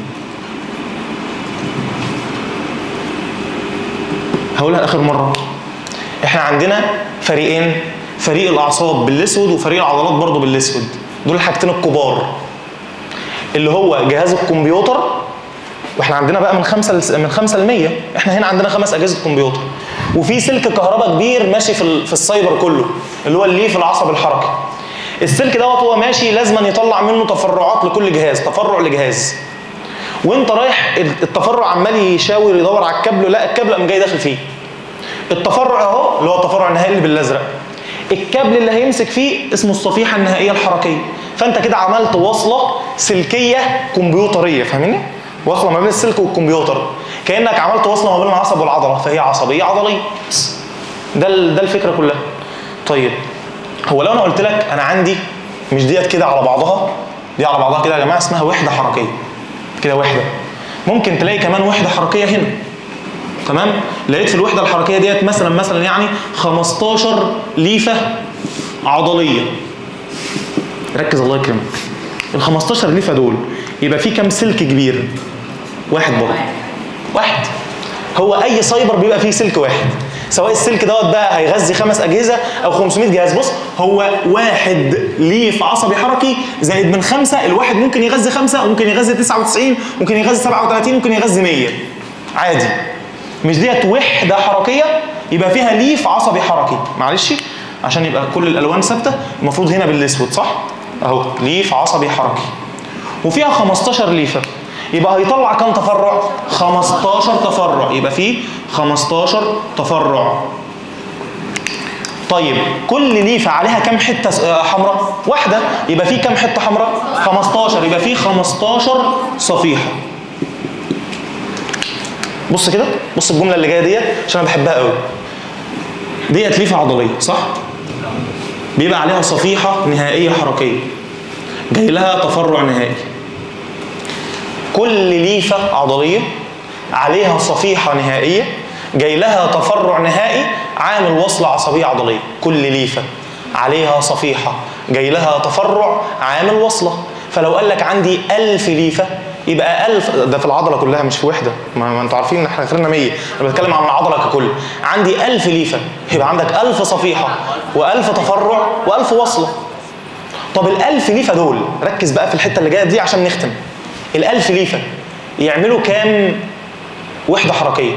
هقولها اخر مره احنا عندنا فريقين فريق الاعصاب بالاسود وفريق العضلات برضه بالاسود دول الحاجتين الكبار اللي هو جهاز الكمبيوتر واحنا عندنا بقى من خمسة لس- من خمسة ل 100 احنا هنا عندنا خمس اجهزه كمبيوتر وفي سلك كهرباء كبير ماشي في ال- في السايبر كله اللي هو الليف العصب الحركي السلك دوت هو ماشي لازما يطلع منه تفرعات لكل جهاز تفرع لجهاز وانت رايح التفرع عمال يشاور يدور على الكابل لا الكابل قام جاي داخل فيه التفرع اهو اللي هو التفرع النهائي اللي بالازرق الكابل اللي هيمسك فيه اسمه الصفيحه النهائيه الحركيه فانت كده عملت وصله سلكيه كمبيوتريه فاهمني وصله ما بين السلك والكمبيوتر كانك عملت وصله ما بين العصب والعضله فهي عصبيه عضليه بس. ده ال- ده الفكره كلها طيب هو لو انا قلت لك انا عندي مش ديت كده على بعضها دي على بعضها كده يا جماعه اسمها وحده حركيه كده وحده ممكن تلاقي كمان وحده حركيه هنا تمام لقيت في الوحده الحركيه ديت مثلا مثلا يعني 15 ليفه عضليه ركز الله يكرمك ال 15 ليفه دول يبقى في كام سلك كبير واحد برضه واحد هو اي سايبر بيبقى فيه سلك واحد سواء السلك دوت بقى هيغذي خمس اجهزه او 500 جهاز بص هو واحد ليف عصبي حركي زائد من خمسه الواحد ممكن يغذي خمسه ممكن يغذي 99 ممكن يغذي 37 ممكن يغذي 100 عادي مش ديت وحده حركيه يبقى فيها ليف عصبي حركي معلش عشان يبقى كل الالوان ثابته المفروض هنا بالاسود صح اهو ليف عصبي حركي وفيها 15 ليفه يبقى هيطلع كام تفرع 15 تفرع يبقى فيه 15 تفرع طيب كل ليفه عليها كام حته س- آه، حمراء واحده يبقى فيه كام حته حمراء 15 يبقى فيه 15 صفيحه بص كده بص الجمله اللي جايه ديت عشان انا بحبها قوي ديت ليفه عضليه صح بيبقى عليها صفيحه نهائيه حركيه جاي لها تفرع نهائي كل ليفه عضليه عليها صفيحه نهائيه جاي لها تفرع نهائي عامل وصله عصبيه عضليه كل ليفه عليها صفيحه جاي لها تفرع عامل وصله فلو قال لك عندي ألف ليفه يبقى ألف ده في العضله كلها مش في وحده ما, ما انتوا عارفين ان احنا اخرنا 100 انا بتكلم عن العضله ككل عندي ألف ليفه يبقى عندك ألف صفيحه وألف تفرع وألف وصله طب الألف ليفة دول ركز بقى في الحتة اللي جاية دي عشان نختم الألف ليفة يعملوا كام وحدة حركية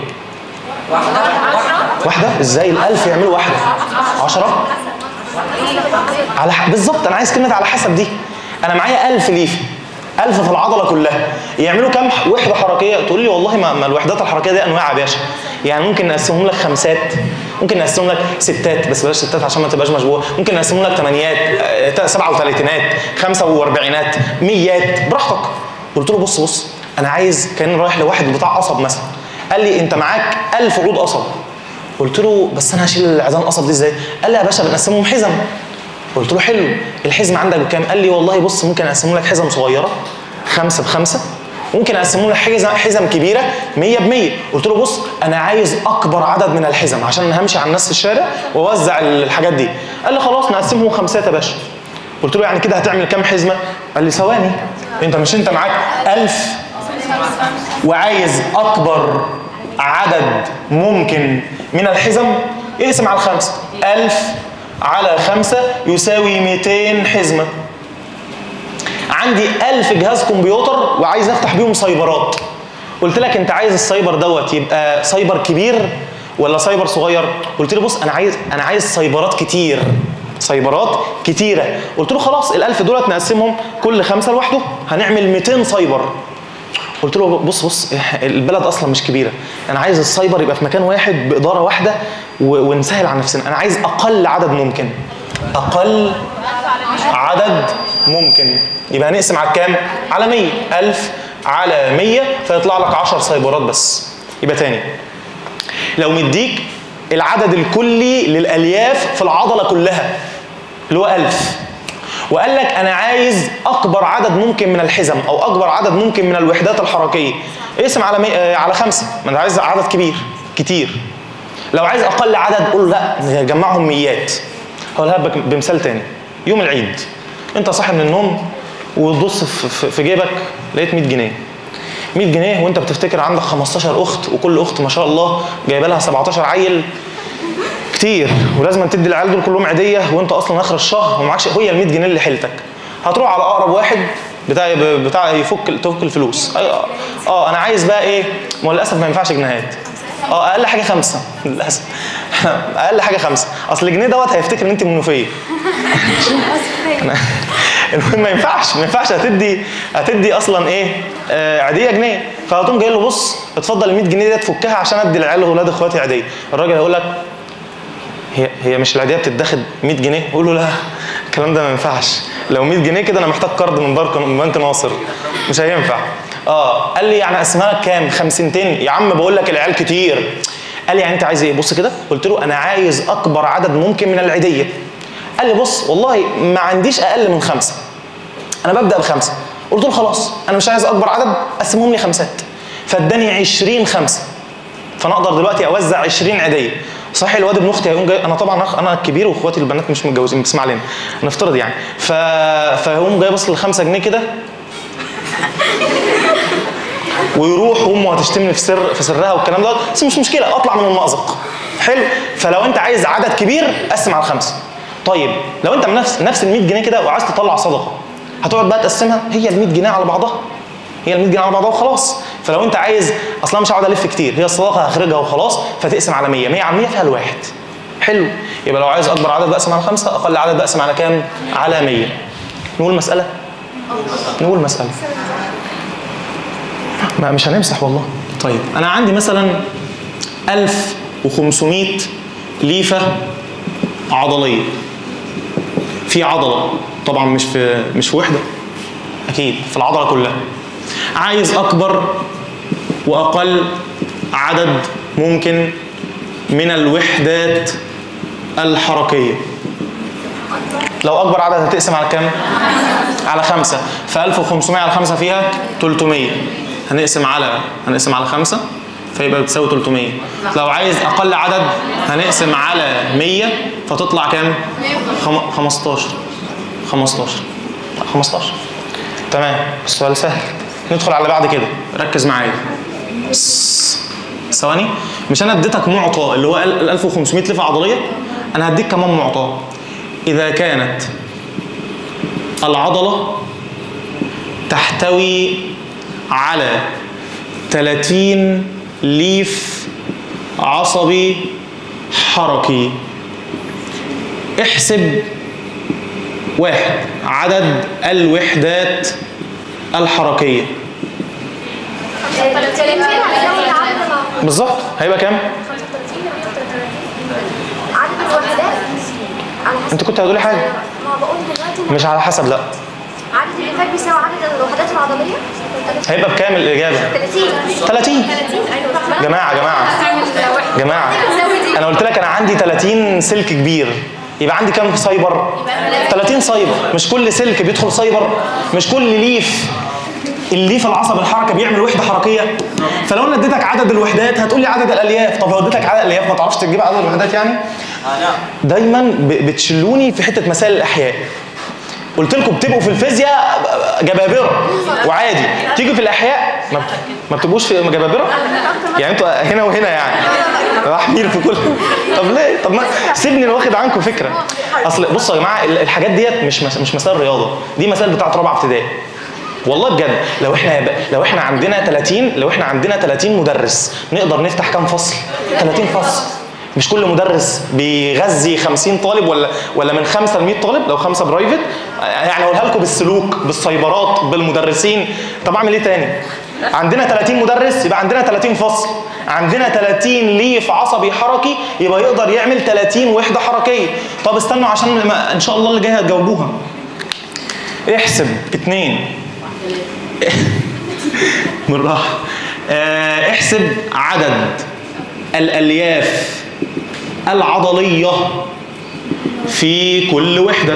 واحدة ازاي الألف يعملوا واحدة عشرة على ح... بالظبط أنا عايز كلمة على حسب دي أنا معايا ألف ليفة ألف في العضلة كلها يعملوا كام وحدة حركية تقول لي والله ما, ما الوحدات الحركية دي أنواع يا باشا يعني ممكن نقسمهم لك خمسات ممكن نقسمهم لك ستات بس بلاش ستات عشان ما تبقاش مشبوه ممكن نقسمهم لك ثمانيات آه، سبعة وثلاثينات خمسة واربعينات ميات براحتك قلت له بص بص أنا عايز كان رايح لواحد بتاع قصب مثلا قال لي أنت معاك ألف عود قصب قلت له بس أنا هشيل العيدان قصب دي إزاي؟ قال لي يا باشا بنقسمهم حزم قلت له حلو الحزم عندك بكام؟ قال لي والله بص ممكن اقسمه لك حزم صغيره خمسه بخمسه ممكن اقسمه لك حزم حزم كبيره 100 ب 100 قلت له بص انا عايز اكبر عدد من الحزم عشان انا همشي على الناس في الشارع واوزع الحاجات دي قال لي خلاص نقسمهم خمسات يا باشا قلت له يعني كده هتعمل كام حزمه؟ قال لي ثواني انت مش انت معاك 1000 وعايز اكبر عدد ممكن من الحزم اقسم على الخمسه 1000 على خمسة يساوي 200 حزمة عندي 1000 جهاز كمبيوتر وعايز افتح بيهم سايبرات قلت لك انت عايز السايبر دوت يبقى سايبر كبير ولا سايبر صغير قلت لي بص انا عايز انا عايز سايبرات كتير سايبرات كتيره قلت له خلاص ال1000 دولت نقسمهم كل خمسه لوحده هنعمل 200 سايبر قلت له بص بص البلد اصلا مش كبيره انا عايز السايبر يبقى في مكان واحد باداره واحده و- ونسهل على نفسنا انا عايز اقل عدد ممكن اقل عدد ممكن يبقى هنقسم على كام على 100 1000 على 100 فيطلع لك 10 سايبرات بس يبقى تاني لو مديك العدد الكلي للالياف في العضله كلها اللي هو 1000 وقال لك انا عايز اكبر عدد ممكن من الحزم او اكبر عدد ممكن من الوحدات الحركيه اقسم على مي... آه، على خمسه ما انت عايز عدد كبير كتير لو عايز اقل عدد قول لا نجمعهم ميات هقولها لك بمثال تاني يوم العيد انت صاحي من النوم وتبص في- في في جيبك لقيت 100 جنيه 100 جنيه وانت بتفتكر عندك 15 اخت وكل اخت ما شاء الله جايبه لها 17 عيل كتير ولازم تدي العيال دول كلهم عيديه وانت اصلا اخر الشهر ومعكش هي ال 100 جنيه اللي حيلتك هتروح على اقرب واحد بتاع بتاع يفك تفك الفلوس أي- اه انا عايز بقى ايه ما هو للاسف ما ينفعش جنيهات اه اقل حاجه خمسه للاسف اقل حاجه خمسه اصل الجنيه دوت هيفتكر ان انت منوفيه المهم ما ينفعش ما ينفعش هتدي هتدي اصلا ايه آه عيديه جنيه فهتقوم جاي له بص اتفضل ال 100 جنيه دي تفكها عشان ادي العيال واولاد اخواتي عيديه الراجل هيقول لك هي هي مش العيديه بتتاخد 100 جنيه قول له لا الكلام ده ما ينفعش لو 100 جنيه كده انا محتاج قرض من بنك من بنك ناصر مش هينفع اه قال لي يعني اقسمها لك كام خمسنتين يا عم بقول لك العيال كتير قال لي يعني انت عايز ايه بص كده قلت له انا عايز اكبر عدد ممكن من العيديه قال لي بص والله ما عنديش اقل من خمسه انا ببدا بخمسه قلت له خلاص انا مش عايز اكبر عدد قسمهم لي خمسات فاداني 20 خمسه فانا اقدر دلوقتي اوزع 20 عيديه صحيح الواد ابن اختي هيقوم جاي انا طبعا أخ- انا الكبير واخواتي البنات مش متجوزين بتسمع لنا نفترض يعني ف... فيقوم جاي بص للخمسة جنيه كده ويروح امه هتشتمني في سر في سرها والكلام ده بس مش مشكله اطلع من المأزق حلو فلو انت عايز عدد كبير قسم على الخمسه طيب لو انت من نفس نفس ال 100 جنيه كده وعايز تطلع صدقه هتقعد بقى تقسمها هي ال 100 جنيه على بعضها هي ال 100 جنيه على بعضها وخلاص فلو انت عايز اصلا مش هقعد الف كتير هي الصدقه هخرجها وخلاص فتقسم على 100 100 على 100 فيها الواحد حلو يبقى لو عايز اكبر عدد بقسم على خمسه اقل عدد بقسم على كام على 100 نقول مساله نقول مساله ما مش هنمسح والله طيب انا عندي مثلا 1500 ليفه عضليه في عضله طبعا مش في مش في وحده اكيد في العضله كلها عايز اكبر واقل عدد ممكن من الوحدات الحركيه لو اكبر عدد هتقسم على كام على خمسة ف 1500 على خمسة فيها 300 هنقسم على هنقسم على خمسة فيبقى بتساوي 300 لو عايز اقل عدد هنقسم على 100 فتطلع كام خم... 15 15 لا، 15 تمام السؤال سهل ندخل على بعد كده ركز معايا بس. ثواني مش انا اديتك معطى اللي هو ال 1500 لفه عضليه انا هديك كمان معطى اذا كانت العضله تحتوي على 30 ليف عصبي حركي احسب واحد عدد الوحدات الحركيه 30 على كام العدد بالظبط هيبقى كام 35 عدد الوحدات على حسب انت كنت هتقولي حاجه ما بقول دلوقتي مش على حسب لا عدد الليفات بيساوي عدد الوحدات العضليه هيبقى بكام الاجابه 30 30 ايوه جماعه جماعه جماعه انا قلت لك انا عندي 30 سلك كبير يبقى عندي كام سايبر 30 سايبر مش كل سلك بيدخل سايبر مش كل ليف الليف العصب الحركه بيعمل وحده حركيه فلو انا اديتك عدد الوحدات هتقول لي عدد الالياف طب لو اديتك عدد الالياف ما تعرفش تجيب عدد الوحدات يعني دايما ب- بتشلوني في حته مسائل الاحياء قلت لكم بتبقوا في الفيزياء جبابره وعادي تيجوا في الاحياء ما, ما بتبقوش في جبابره يعني انتوا هنا وهنا يعني راح مين في كل طب ليه طب ما سيبني أنا واخد عنكم فكره اصل بصوا يا جماعه ال- الحاجات ديت مش مس- مش مسائل رياضه دي مسائل بتاعت رابعه ابتدائي والله بجد لو احنا لو احنا عندنا 30 لو احنا عندنا 30 مدرس نقدر نفتح كام فصل 30 فصل مش كل مدرس بيغذي 50 طالب ولا ولا من 5 ل 100 طالب لو خمسه برايفت يعني اقولها لكم بالسلوك بالسايبرات بالمدرسين طب اعمل ايه تاني؟ عندنا 30 مدرس يبقى عندنا 30 فصل عندنا 30 ليف عصبي حركي يبقى يقدر يعمل 30 وحده حركيه طب استنوا عشان ما ان شاء الله اللي جاي هتجاوبوها احسب اتنين بالراحه آه، احسب عدد الالياف العضليه في كل وحده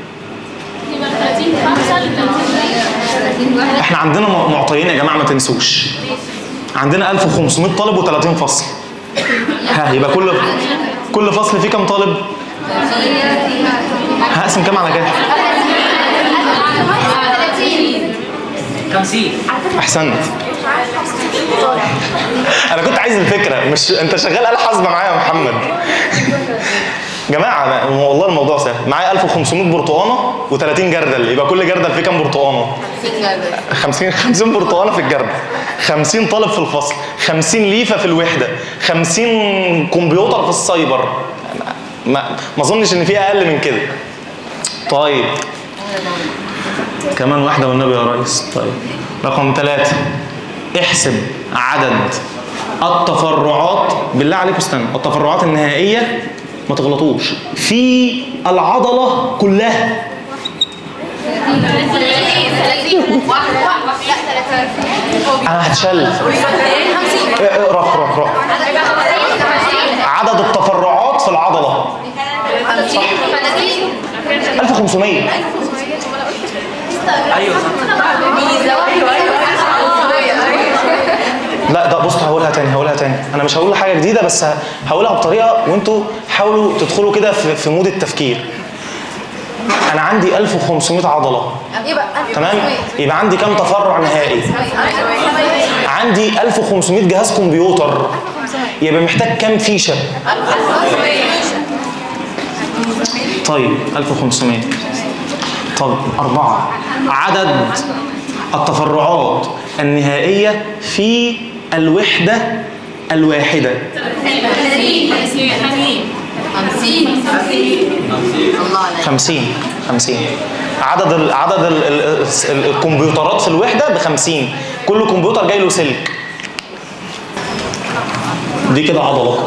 احنا عندنا م- معطيين يا جماعه ما تنسوش عندنا 1500 طالب و30 فصل ها يبقى كل كل فصل فيه كام طالب هقسم كام على كام 50 احسنت انا كنت عايز الفكره مش انت شغال آلة حاسبه معايا يا محمد جماعه أنا- والله الموضوع سهل معايا 1500 برتقانه و30 جردل يبقى كل جردل فيه كام برتقانه 50 50 برتقانه في الجردل 50 طالب في الفصل 50 ليفه في الوحده 50 كمبيوتر في السايبر ما ما اظنش ان في اقل من كده طيب كمان واحدة والنبي يا ريس طيب رقم ثلاثة احسب عدد التفرعات بالله عليكم استنى التفرعات النهائية ما تغلطوش في العضلة كلها انا هتشل اقرا اقرا اقرا عدد التفرعات في العضلة 1500 ايوه لا ده بص هقولها تاني هقولها تاني انا مش هقول حاجه جديده بس هقولها بطريقه وانتوا حاولوا تدخلوا كده في, في مود التفكير انا عندي 1500 عضله يبقى تمام يبقى عندي كام تفرع نهائي عندي 1500 جهاز كمبيوتر يبقى محتاج كام فيشه طيب 1500 طب أربعة عدد التفرعات النهائية في الوحدة الواحدة خمسين خمسين عدد ال عدد ال ال ال الكمبيوترات في الوحدة بخمسين كل كمبيوتر جاي له سلك دي كده عضلة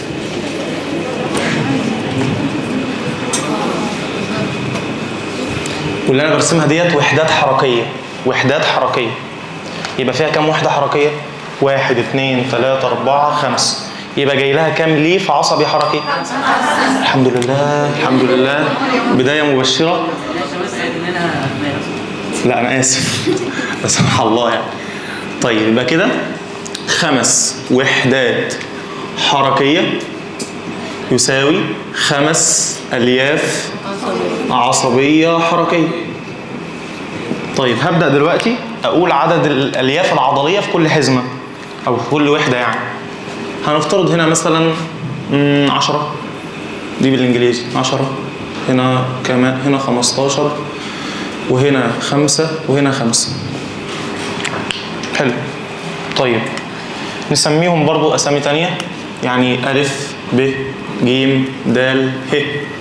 واللي انا برسمها ديت وحدات حركيه وحدات حركيه يبقى فيها كام وحده حركيه واحد اثنين ثلاثة أربعة خمسة يبقى جاي لها كام ليف عصبي حركي الحمد لله الحمد لله بداية مبشرة لا أنا آسف لا سمح الله يعني طيب يبقى كده خمس وحدات حركية يساوي خمس ألياف عصبية حركية طيب هبدأ دلوقتي أقول عدد الألياف العضلية في كل حزمة أو في كل وحدة يعني هنفترض هنا مثلا مم، عشرة دي بالإنجليزي عشرة هنا كمان هنا خمستاشر وهنا خمسة وهنا خمسة حلو طيب نسميهم برضو أسامي تانية يعني ألف ب ج د ه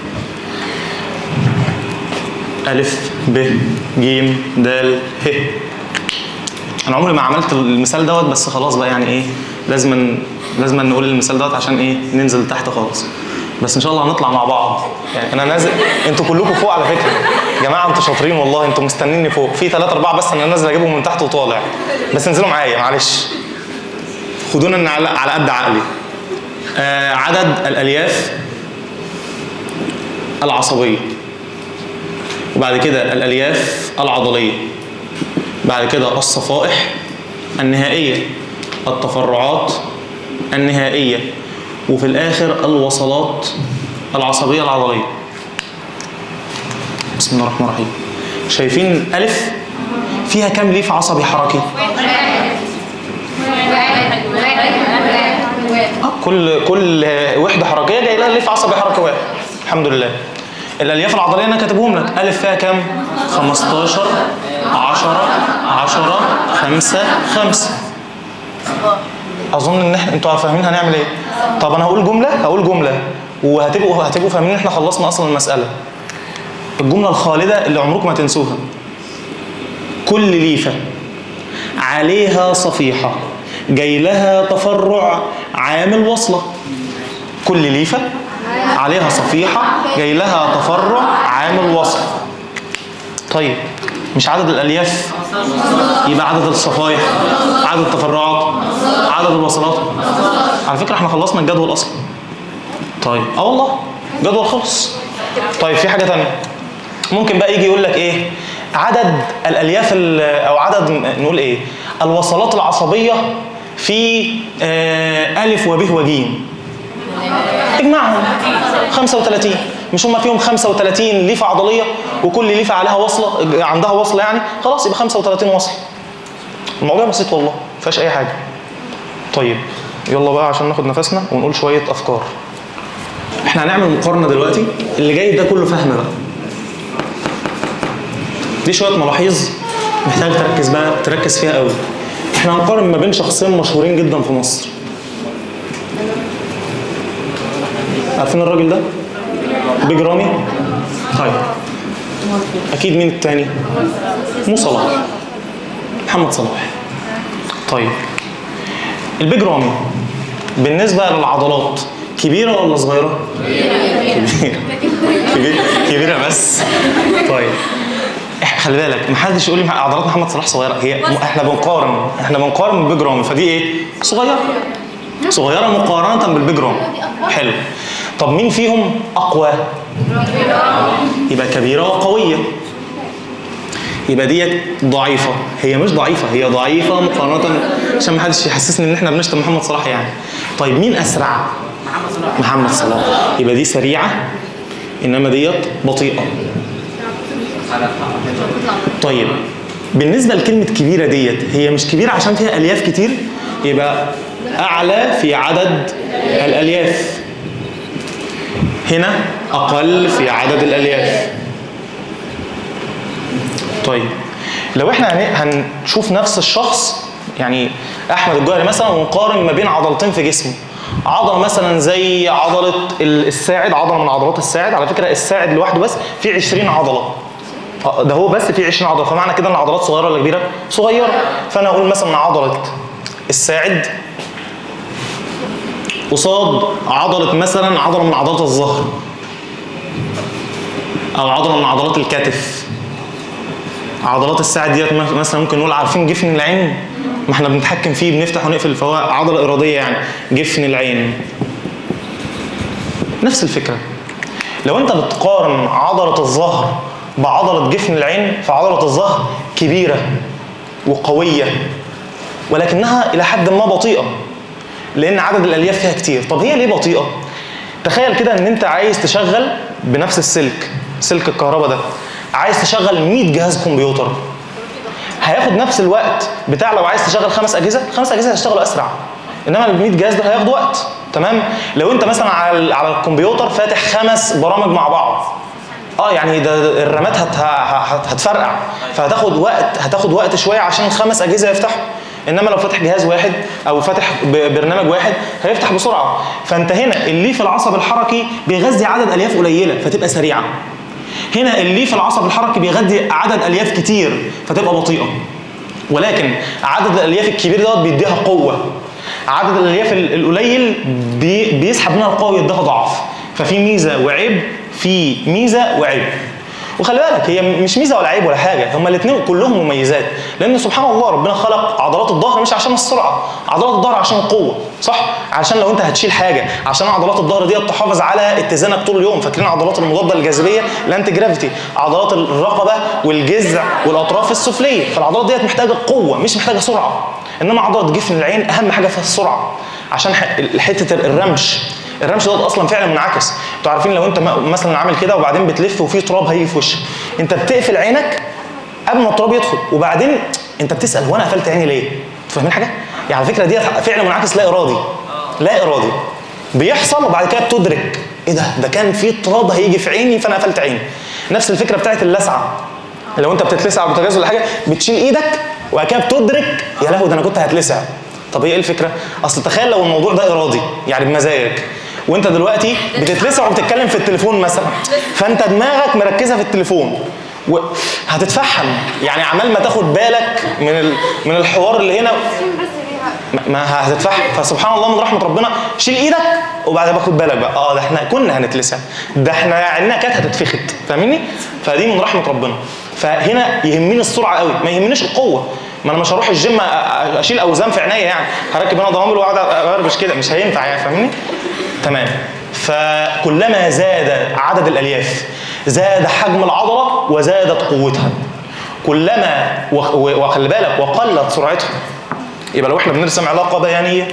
ألف ب ج د ه أنا عمري ما عملت المثال دوت بس خلاص بقى يعني إيه لازم لازم نقول المثال دوت عشان إيه ننزل تحت خالص بس إن شاء الله هنطلع مع بعض يعني أنا نازل أنتوا كلكم فوق على فكرة يا جماعة أنتوا شاطرين والله أنتوا مستنيني فوق في ثلاثة أربعة بس أنا نازل أجيبهم من تحت وطالع بس انزلوا معايا معلش خدونا إن على على قد عقلي آه عدد الألياف العصبية وبعد كده الألياف العضلية بعد كده الصفائح النهائية التفرعات النهائية وفي الآخر الوصلات العصبية العضلية بسم الله الرحمن الرحيم شايفين ألف فيها كام ليف عصبي حركي؟ آه، كل كل وحده حركيه جاي لها ليف عصبي حركي واحد الحمد لله الالياف العضليه انا كاتبهم لك الف فيها كام 15 10 10 5 5 اظن ان احنا انتوا فاهمين هنعمل ايه طب انا هقول جمله هقول جمله وهتبقوا هتبقوا فاهمين ان احنا خلصنا اصلا المساله الجمله الخالده اللي عمركم ما تنسوها كل ليفه عليها صفيحه جاي لها تفرع عامل وصله كل ليفه عليها صفيحه جاي لها تفرع عامل وصله طيب مش عدد الالياف يبقى عدد الصفائح عدد التفرعات عدد الوصلات على فكره احنا خلصنا الجدول اصلا طيب اه والله جدول خلص طيب في حاجه تانية ممكن بقى يجي يقول لك ايه عدد الالياف ال- او عدد نقول ايه الوصلات العصبيه في آه الف وب وجيم اجمعهم 35 مش هم فيهم 35 ليفه عضليه وكل ليفه عليها وصله عندها وصله يعني خلاص يبقى 35 وصل الموضوع بسيط والله ما فيهاش اي حاجه طيب يلا بقى عشان ناخد نفسنا ونقول شويه افكار احنا هنعمل مقارنه دلوقتي اللي جاي ده كله فهم بقى دي شويه ملاحظ محتاج تركز بقى تركز فيها قوي احنا هنقارن ما بين شخصين مشهورين جدا في مصر عارفين الراجل ده بيج رامي طيب اكيد مين التاني مو صلاح محمد صلاح طيب البيج رامي بالنسبه للعضلات كبيره ولا صغيره كبيره كبيره كبيره بس طيب إح- خلي بالك محدش يقول لي عضلات محمد صلاح صغيره هي م- احنا بنقارن احنا بنقارن بالبيج رامي فدي ايه صغيره صغيره مقارنه بالبيج رامي حلو طب مين فيهم اقوى يبقى كبيره وقويه يبقى ديت ضعيفه هي مش ضعيفه هي ضعيفه مقارنه عشان ما حدش يحسسني ان احنا بنشتم محمد صلاح يعني طيب مين اسرع محمد صلاح يبقى دي سريعه انما ديت بطيئه طيب بالنسبه لكلمه كبيره ديت هي مش كبيره عشان فيها الياف كتير يبقى اعلى في عدد الالياف هنا اقل في عدد الالياف طيب لو احنا هن- هنشوف نفس الشخص يعني احمد الجوهري مثلا ونقارن ما بين عضلتين في جسمه عضله مثلا زي عضله ال- الساعد عضله من عضلات الساعد على فكره الساعد لوحده بس فيه 20 عضله آه، ده هو بس فيه 20 عضله فمعنى كده ان العضلات صغيره ولا كبيره صغيره فانا اقول مثلا عضله الساعد قصاد عضله مثلا عضله من عضلات الظهر او عضله من عضلات الكتف عضلات الساعد ديت مس- مثلا ممكن نقول عارفين جفن العين ما احنا بنتحكم فيه بنفتح ونقفل فهو عضله اراديه يعني جفن العين نفس الفكره لو انت بتقارن عضله الظهر بعضله جفن العين فعضله الظهر كبيره وقويه ولكنها الى حد ما بطيئه لان عدد الالياف فيها كتير طب هي ليه بطيئه تخيل كده ان انت عايز تشغل بنفس السلك سلك الكهرباء ده عايز تشغل 100 جهاز كمبيوتر هياخد نفس الوقت بتاع لو عايز تشغل خمس اجهزه خمس اجهزه هيشتغلوا اسرع انما ال 100 جهاز دول هياخدوا وقت تمام لو انت مثلا على ال- على الكمبيوتر فاتح خمس برامج مع بعض اه يعني ده ده الرامات هت هت- هتفرقع فهتاخد وقت هتاخد وقت شويه عشان الخمس اجهزه يفتحوا انما لو فاتح جهاز واحد او فاتح ب- برنامج واحد هيفتح بسرعه فانت هنا الليف العصب الحركي بيغذي عدد الياف قليله فتبقى سريعه هنا الليف العصب الحركي بيغذي عدد الياف كتير فتبقى بطيئه ولكن عدد الالياف الكبير دوت بيديها قوه عدد الالياف ال- القليل بي بيسحب منها القوه ويديها ضعف ففي ميزه وعيب في ميزه وعيب وخلي بالك هي مش ميزه ولا عيب ولا حاجه هما الاثنين كلهم مميزات لان سبحان الله ربنا خلق عضلات الظهر مش عشان السرعه عضلات الظهر عشان القوه صح عشان لو انت هتشيل حاجه عشان عضلات الظهر ديت تحافظ على اتزانك طول اليوم فاكرين عضلات المضاده للجاذبيه الانتي جرافيتي عضلات الرقبه والجذع والاطراف السفليه فالعضلات ديت محتاجه قوه مش محتاجه سرعه انما عضله جفن العين اهم حاجه فيها السرعه عشان ح- حته الرمش الرمش ده اصلا فعلا منعكس انتوا عارفين لو انت م- مثلا عامل كده وبعدين بتلف وفي تراب هيجي في وشك انت بتقفل عينك قبل ما التراب يدخل وبعدين انت بتسال هو انا قفلت عيني ليه؟ انتوا فاهمين حاجه؟ يعني على فكره دي فعل منعكس لا ارادي لا ارادي بيحصل وبعد كده بتدرك ايه ده ده كان في تراب هيجي في عيني فانا قفلت عيني نفس الفكره بتاعت اللسعه لو انت بتتلسع على البوتاجاز ولا حاجه بتشيل ايدك وبعد كده بتدرك يا لهوي ده انا كنت هتلسع طب هي ايه الفكره اصل تخيل لو الموضوع ده ارادي يعني بمزاجك وانت دلوقتي بتتلسع وبتتكلم في التليفون مثلا فانت دماغك مركزه في التليفون وهتتفحم يعني عمال ما تاخد بالك من ال... من الحوار اللي هنا ما- ما هتتفحم فسبحان الله من رحمه ربنا شيل ايدك وبعدين باخد بالك بقى اه ده احنا كنا هنتلسع ده احنا عيننا كانت هتتفخت فاهمني فدي من رحمه ربنا فهنا يهمني السرعه قوي ما يهمنيش القوه ما انا مش هروح الجيم أ- أ- اشيل اوزان في عينيا يعني هركب انا ضمامل واقعد اغربش كده مش هينفع يعني فاهمني تمام فكلما زاد عدد الالياف زاد حجم العضله وزادت قوتها كلما وخ- وخلي بالك وقلت سرعتها يبقى لو احنا بنرسم علاقه بيانيه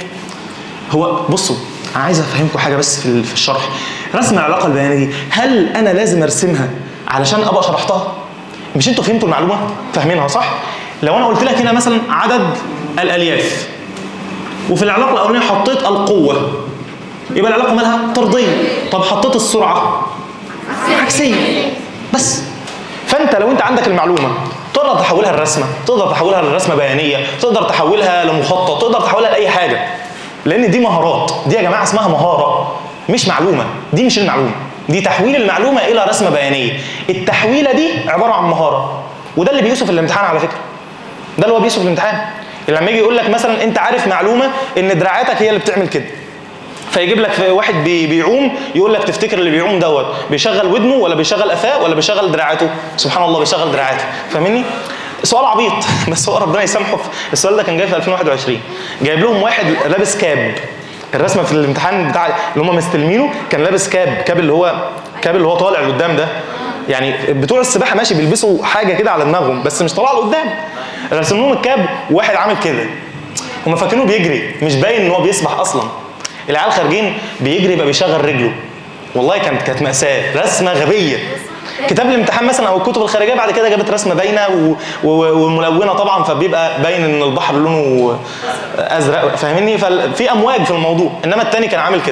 هو بصوا انا عايز افهمكم حاجه بس في ال- في الشرح رسم العلاقه البيانيه دي هل انا لازم ارسمها علشان ابقى شرحتها مش انتوا فهمتوا المعلومه فاهمينها صح لو انا قلت لك هنا مثلا عدد الالياف وفي العلاقه الاولانيه حطيت القوه يبقى العلاقه مالها طرديه طب حطيت السرعه عكسيه بس فانت لو انت عندك المعلومه تقدر تحولها لرسمه تقدر تحولها لرسمه بيانيه تقدر تحولها لمخطط تقدر تحولها لاي حاجه لان دي مهارات دي يا جماعه اسمها مهاره مش معلومه دي مش المعلومه دي تحويل المعلومه الى رسمه بيانيه التحويله دي عباره عن مهاره وده اللي بيقيسه في الامتحان على فكره ده اللي هو بيقيسه في الامتحان لما يجي يقول لك مثلا انت عارف معلومه ان دراعاتك هي اللي بتعمل كده فيجيب لك في واحد بي- بيعوم يقول لك تفتكر اللي بيعوم دوت بيشغل ودنه ولا بيشغل قفاه ولا بيشغل دراعاته سبحان الله بيشغل دراعاته فاهمني سؤال عبيط بس هو ربنا يسامحه السؤال ده كان جاي في 2021 جايب لهم واحد لابس كاب الرسمه في الامتحان بتاع اللي هم مستلمينه كان لابس كاب كاب اللي هو كاب اللي هو طالع لقدام ده يعني بتوع السباحه ماشي بيلبسوا حاجه كده على دماغهم بس مش طالعه لقدام رسم لهم الكاب وواحد عامل كده هم فاكرينه بيجري مش باين ان هو بيسبح اصلا العيال خارجين بيجري يبقى بيشغل رجله والله كانت كانت مأساة رسمة غبية كتاب الامتحان مثلا او الكتب الخارجيه بعد كده جابت رسمه باينه و... و... وملونه طبعا فبيبقى باين ان البحر لونه ازرق فاهمني ففي امواج في الموضوع انما التاني كان عامل كده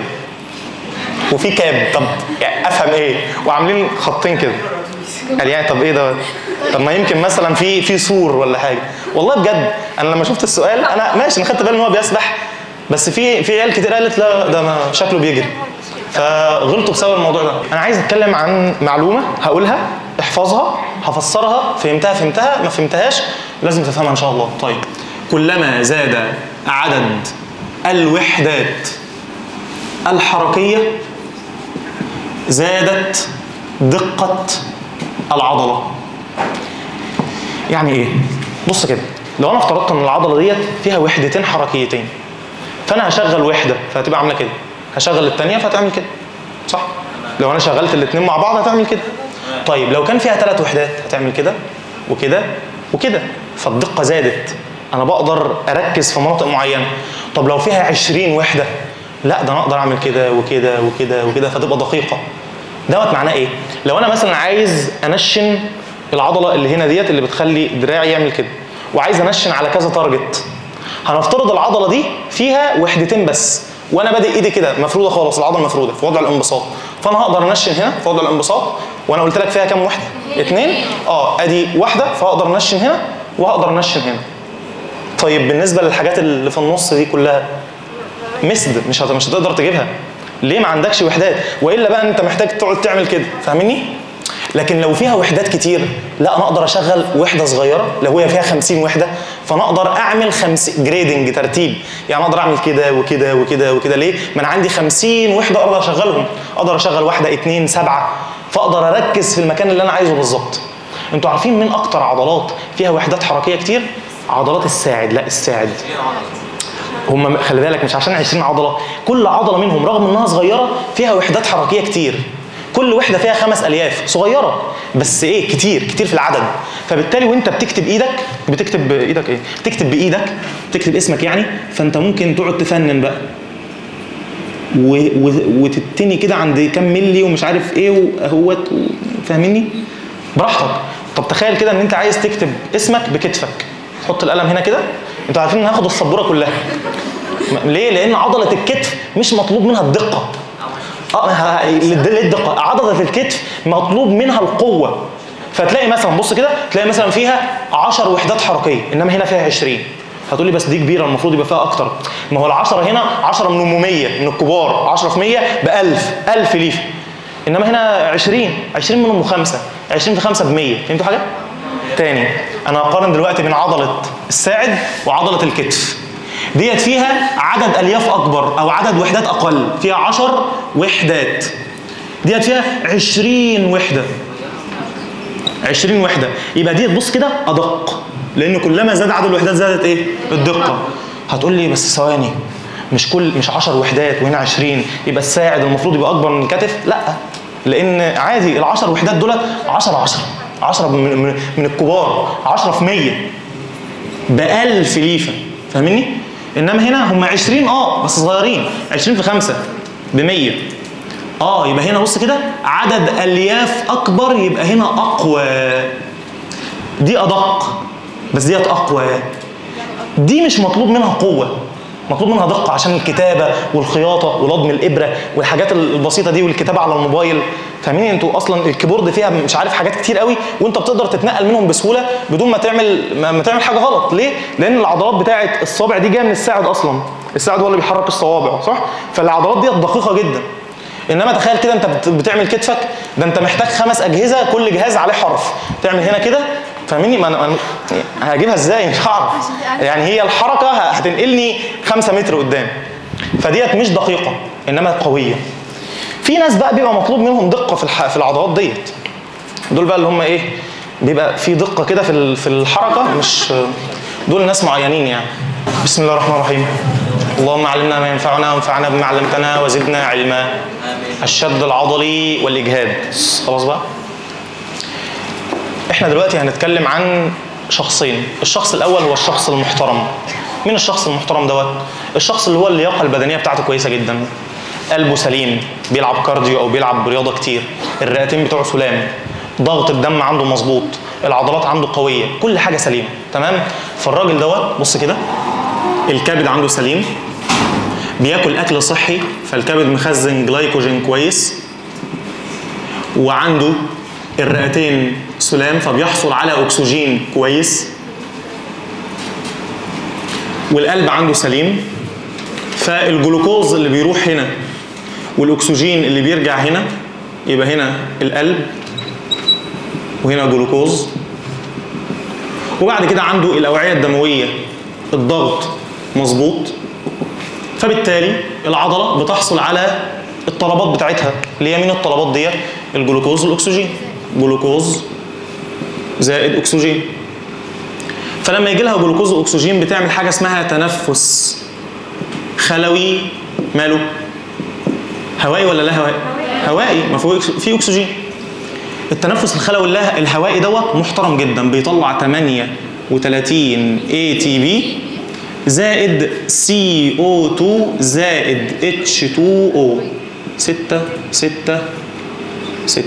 وفي كاب طب يعني افهم ايه وعاملين خطين كده قال يعني طب ايه ده طب ما يمكن مثلا في في سور ولا حاجه والله بجد انا لما شفت السؤال انا ماشي انا خدت بالي ان هو بيسبح بس في في عيال كتير قالت لا ده ما شكله بيجري فغلطوا بسبب الموضوع ده انا عايز اتكلم عن معلومه هقولها احفظها هفسرها فهمتها فهمتها ما فهمتهاش لازم تفهمها ان شاء الله طيب كلما زاد عدد الوحدات الحركيه زادت دقه العضله يعني ايه بص كده لو انا افترضت ان العضله ديت فيها وحدتين حركيتين فانا هشغل وحده فهتبقى عامله كده هشغل الثانيه فهتعمل كده صح لو انا شغلت الاثنين مع بعض هتعمل كده طيب لو كان فيها ثلاث وحدات هتعمل كده وكده وكده فالدقه زادت انا بقدر اركز في مناطق معينه طب لو فيها 20 وحده لا ده انا اقدر اعمل كده وكده وكده وكده فتبقى دقيقه دوت معناه ايه لو انا مثلا عايز انشن العضله اللي هنا ديت اللي بتخلي دراعي يعمل كده وعايز انشن على كذا تارجت هنفترض العضله دي فيها وحدتين بس وانا بادئ ايدي كده مفروده خالص العضله مفروده في وضع الانبساط فانا هقدر انشن هنا في وضع الانبساط وانا قلت لك فيها كام وحده اتنين اه ادي واحده فاقدر انشن هنا وهقدر انشن هنا طيب بالنسبه للحاجات اللي في النص دي كلها مسد مش هت- مش هتقدر تجيبها ليه ما عندكش وحدات والا بقى انت محتاج تقعد تعمل كده فاهمني لكن لو فيها وحدات كتير لا انا اقدر اشغل وحده صغيره لو هي فيها 50 وحده فانا اقدر اعمل 50 جريدنج ترتيب يعني اقدر اعمل كده وكده وكده وكده ليه ما انا عندي 50 وحده اقدر اشغلهم اقدر اشغل واحده اتنين سبعه فاقدر اركز في المكان اللي انا عايزه بالظبط انتوا عارفين مين اكتر عضلات فيها وحدات حركيه كتير عضلات الساعد لا الساعد هم خلي بالك مش عشان 20 عضله كل عضله منهم رغم انها صغيره فيها وحدات حركيه كتير كل وحده فيها خمس الياف صغيره بس ايه كتير كتير في العدد فبالتالي وانت بتكتب ايدك بتكتب بايدك ايه بتكتب بايدك تكتب اسمك يعني فانت ممكن تقعد تفنن بقى و... و... وتتني كده عند كام ملي ومش عارف ايه واهوت و- فاهمني براحتك طب تخيل كده ان انت عايز تكتب اسمك بكتفك تحط القلم هنا كده انتوا عارفين ان هاخد السبوره كلها م- ليه لان عضله الكتف مش مطلوب منها الدقه اه ه- ليه الدقه عضله الكتف مطلوب منها القوه فتلاقي مثلا بص كده تلاقي مثلا فيها 10 وحدات حركيه انما هنا فيها 20 هتقول لي بس دي كبيره المفروض يبقى فيها اكتر ما هو ال10 هنا 10 من اموميه من الكبار 10 في 100 ب 1000 1000 ليفه انما هنا 20 20 منهم 5 20 في 5 ب 100 فهمتوا حاجه؟ تاني انا هقارن دلوقتي بين عضله الساعد وعضله الكتف ديت فيها عدد الياف اكبر او عدد وحدات اقل فيها 10 وحدات ديت فيها 20 وحده 20 وحده يبقى ديت بص كده ادق لان كلما زاد عدد الوحدات زادت ايه الدقه هتقول لي بس ثواني مش كل مش 10 وحدات وهنا 20 يبقى الساعد المفروض يبقى اكبر من الكتف لا لان عادي ال 10 وحدات دولت 10 10 10 من, من, من الكبار 10 في 100 ب 1000 ليفه فاهمني انما هنا هم 20 اه بس صغيرين 20 في 5 ب 100 اه يبقى هنا بص كده عدد الياف اكبر يبقى هنا اقوى دي ادق بس ديت اقوى دي مش مطلوب منها قوه مطلوب منها دقه عشان الكتابه والخياطه ولضم الابره والحاجات البسيطه دي والكتابه على الموبايل فاهمين انتوا اصلا الكيبورد فيها مش عارف حاجات كتير قوي وانت بتقدر تتنقل منهم بسهوله بدون ما تعمل ما ما تعمل حاجه غلط ليه لان العضلات بتاعه الصابع دي جايه من الساعد اصلا الساعد هو اللي بيحرك الصوابع صح فالعضلات دي دقيقه جدا انما تخيل كده انت بت- بتعمل كتفك ده انت محتاج خمس اجهزه كل جهاز عليه حرف تعمل هنا كده فاهمني ما انا أنا- هجيبها ازاي مش هعرف يعني هي الحركه ه- هتنقلني خمسة متر قدام فديت مش دقيقه انما قويه في ناس بقى بيبقى مطلوب منهم دقه في الح... في العضلات ديت دول بقى اللي هم ايه بيبقى في دقه كده في ال- في الحركه مش دول ناس معينين يعني بسم الله الرحمن الرحيم اللهم علمنا ما ينفعنا وانفعنا بما علمتنا وزدنا علما الشد العضلي والاجهاد خلاص بقى احنا دلوقتي هنتكلم عن شخصين الشخص الاول هو الشخص المحترم مين الشخص المحترم دوت الشخص اللي هو اللياقه البدنيه بتاعته كويسه جدا قلبه سليم بيلعب كارديو او بيلعب رياضه كتير الرئتين بتوعه سلام ضغط الدم عنده مظبوط العضلات عنده قويه كل حاجه سليمه تمام فالراجل دوت بص كده الكبد عنده سليم بياكل اكل صحي فالكبد مخزن جلايكوجين كويس وعنده الرئتين سلام فبيحصل على اكسجين كويس والقلب عنده سليم فالجلوكوز اللي بيروح هنا والاكسجين اللي بيرجع هنا يبقى هنا القلب وهنا جلوكوز وبعد كده عنده الاوعيه الدمويه الضغط مظبوط فبالتالي العضله بتحصل على الطلبات بتاعتها اللي هي مين الطلبات ديت الجلوكوز والاكسجين جلوكوز زائد اكسجين فلما يجي لها جلوكوز واكسجين بتعمل حاجه اسمها تنفس خلوي ماله هوائي ولا لا هوائي هوائي ما فيه فيه اكسجين التنفس الخلوي الله- الهوائي دوت محترم جدا بيطلع 38 اي تي بي زائد سي او 2 زائد اتش 2 او 6 6 6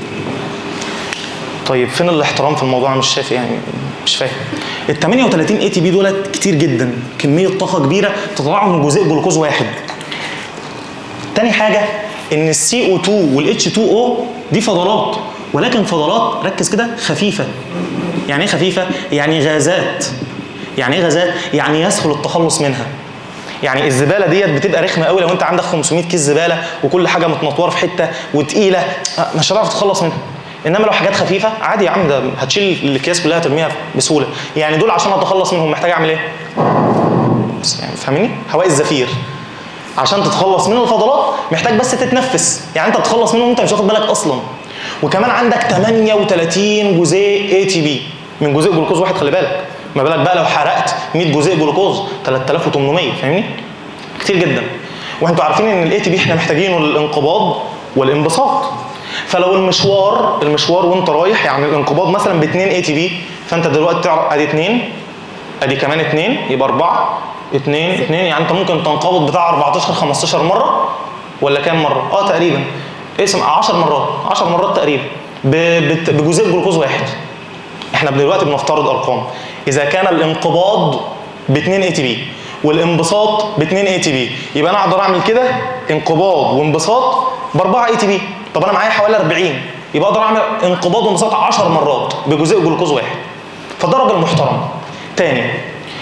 طيب فين الاحترام في الموضوع انا مش شايف يعني مش فاهم ال 38 اي تي بي دولت كتير جدا كميه طاقه كبيره تطلعهم من جزيء جلوكوز واحد تاني حاجه ان السي او 2 والاتش 2 او دي فضلات ولكن فضلات ركز كده خفيفه يعني ايه خفيفه يعني غازات يعني ايه غازات يعني يسهل التخلص منها يعني الزباله ديت بتبقى رخمه قوي لو انت عندك 500 كيس زباله وكل حاجه متنطوره في حته وتقيله آه، مش هتعرف تتخلص منها انما لو حاجات خفيفه عادي يا عم ده هتشيل الاكياس كلها ترميها بسهوله يعني دول عشان اتخلص منهم محتاج اعمل ايه بس يعني فاهمني هواء الزفير عشان تتخلص من الفضلات محتاج بس تتنفس يعني انت بتخلص منهم وانت مش واخد بالك اصلا وكمان عندك 38 جزيء اي تي بي من جزيء جلوكوز واحد خلي بالك ما بالك بقى لو حرقت 100 جزيء جلوكوز 3800 فاهمني كتير جدا وانتوا عارفين ان الاي تي بي احنا محتاجينه للانقباض والانبساط فلو المشوار المشوار وانت رايح يعني الانقباض مثلا ب 2 اي تي بي فانت دلوقتي تعرف ادي 2 ادي كمان 2 يبقى 4 2 2 يعني انت ممكن تنقبض بتاع 14 15 مره ولا كام مره؟ اه تقريبا اسم 10 مرات 10 مرات تقريبا ب- بت- بجزيء جلوكوز واحد احنا دلوقتي بنفترض ارقام اذا كان الانقباض ب 2 اي تي بي والانبساط ب 2 اي تي بي يبقى انا اقدر اعمل كده انقباض وانبساط ب 4 اي تي بي طب انا معايا حوالي 40 يبقى اقدر اعمل انقباض وانبساط 10 مرات بجزيء جلوكوز واحد فده راجل محترم تاني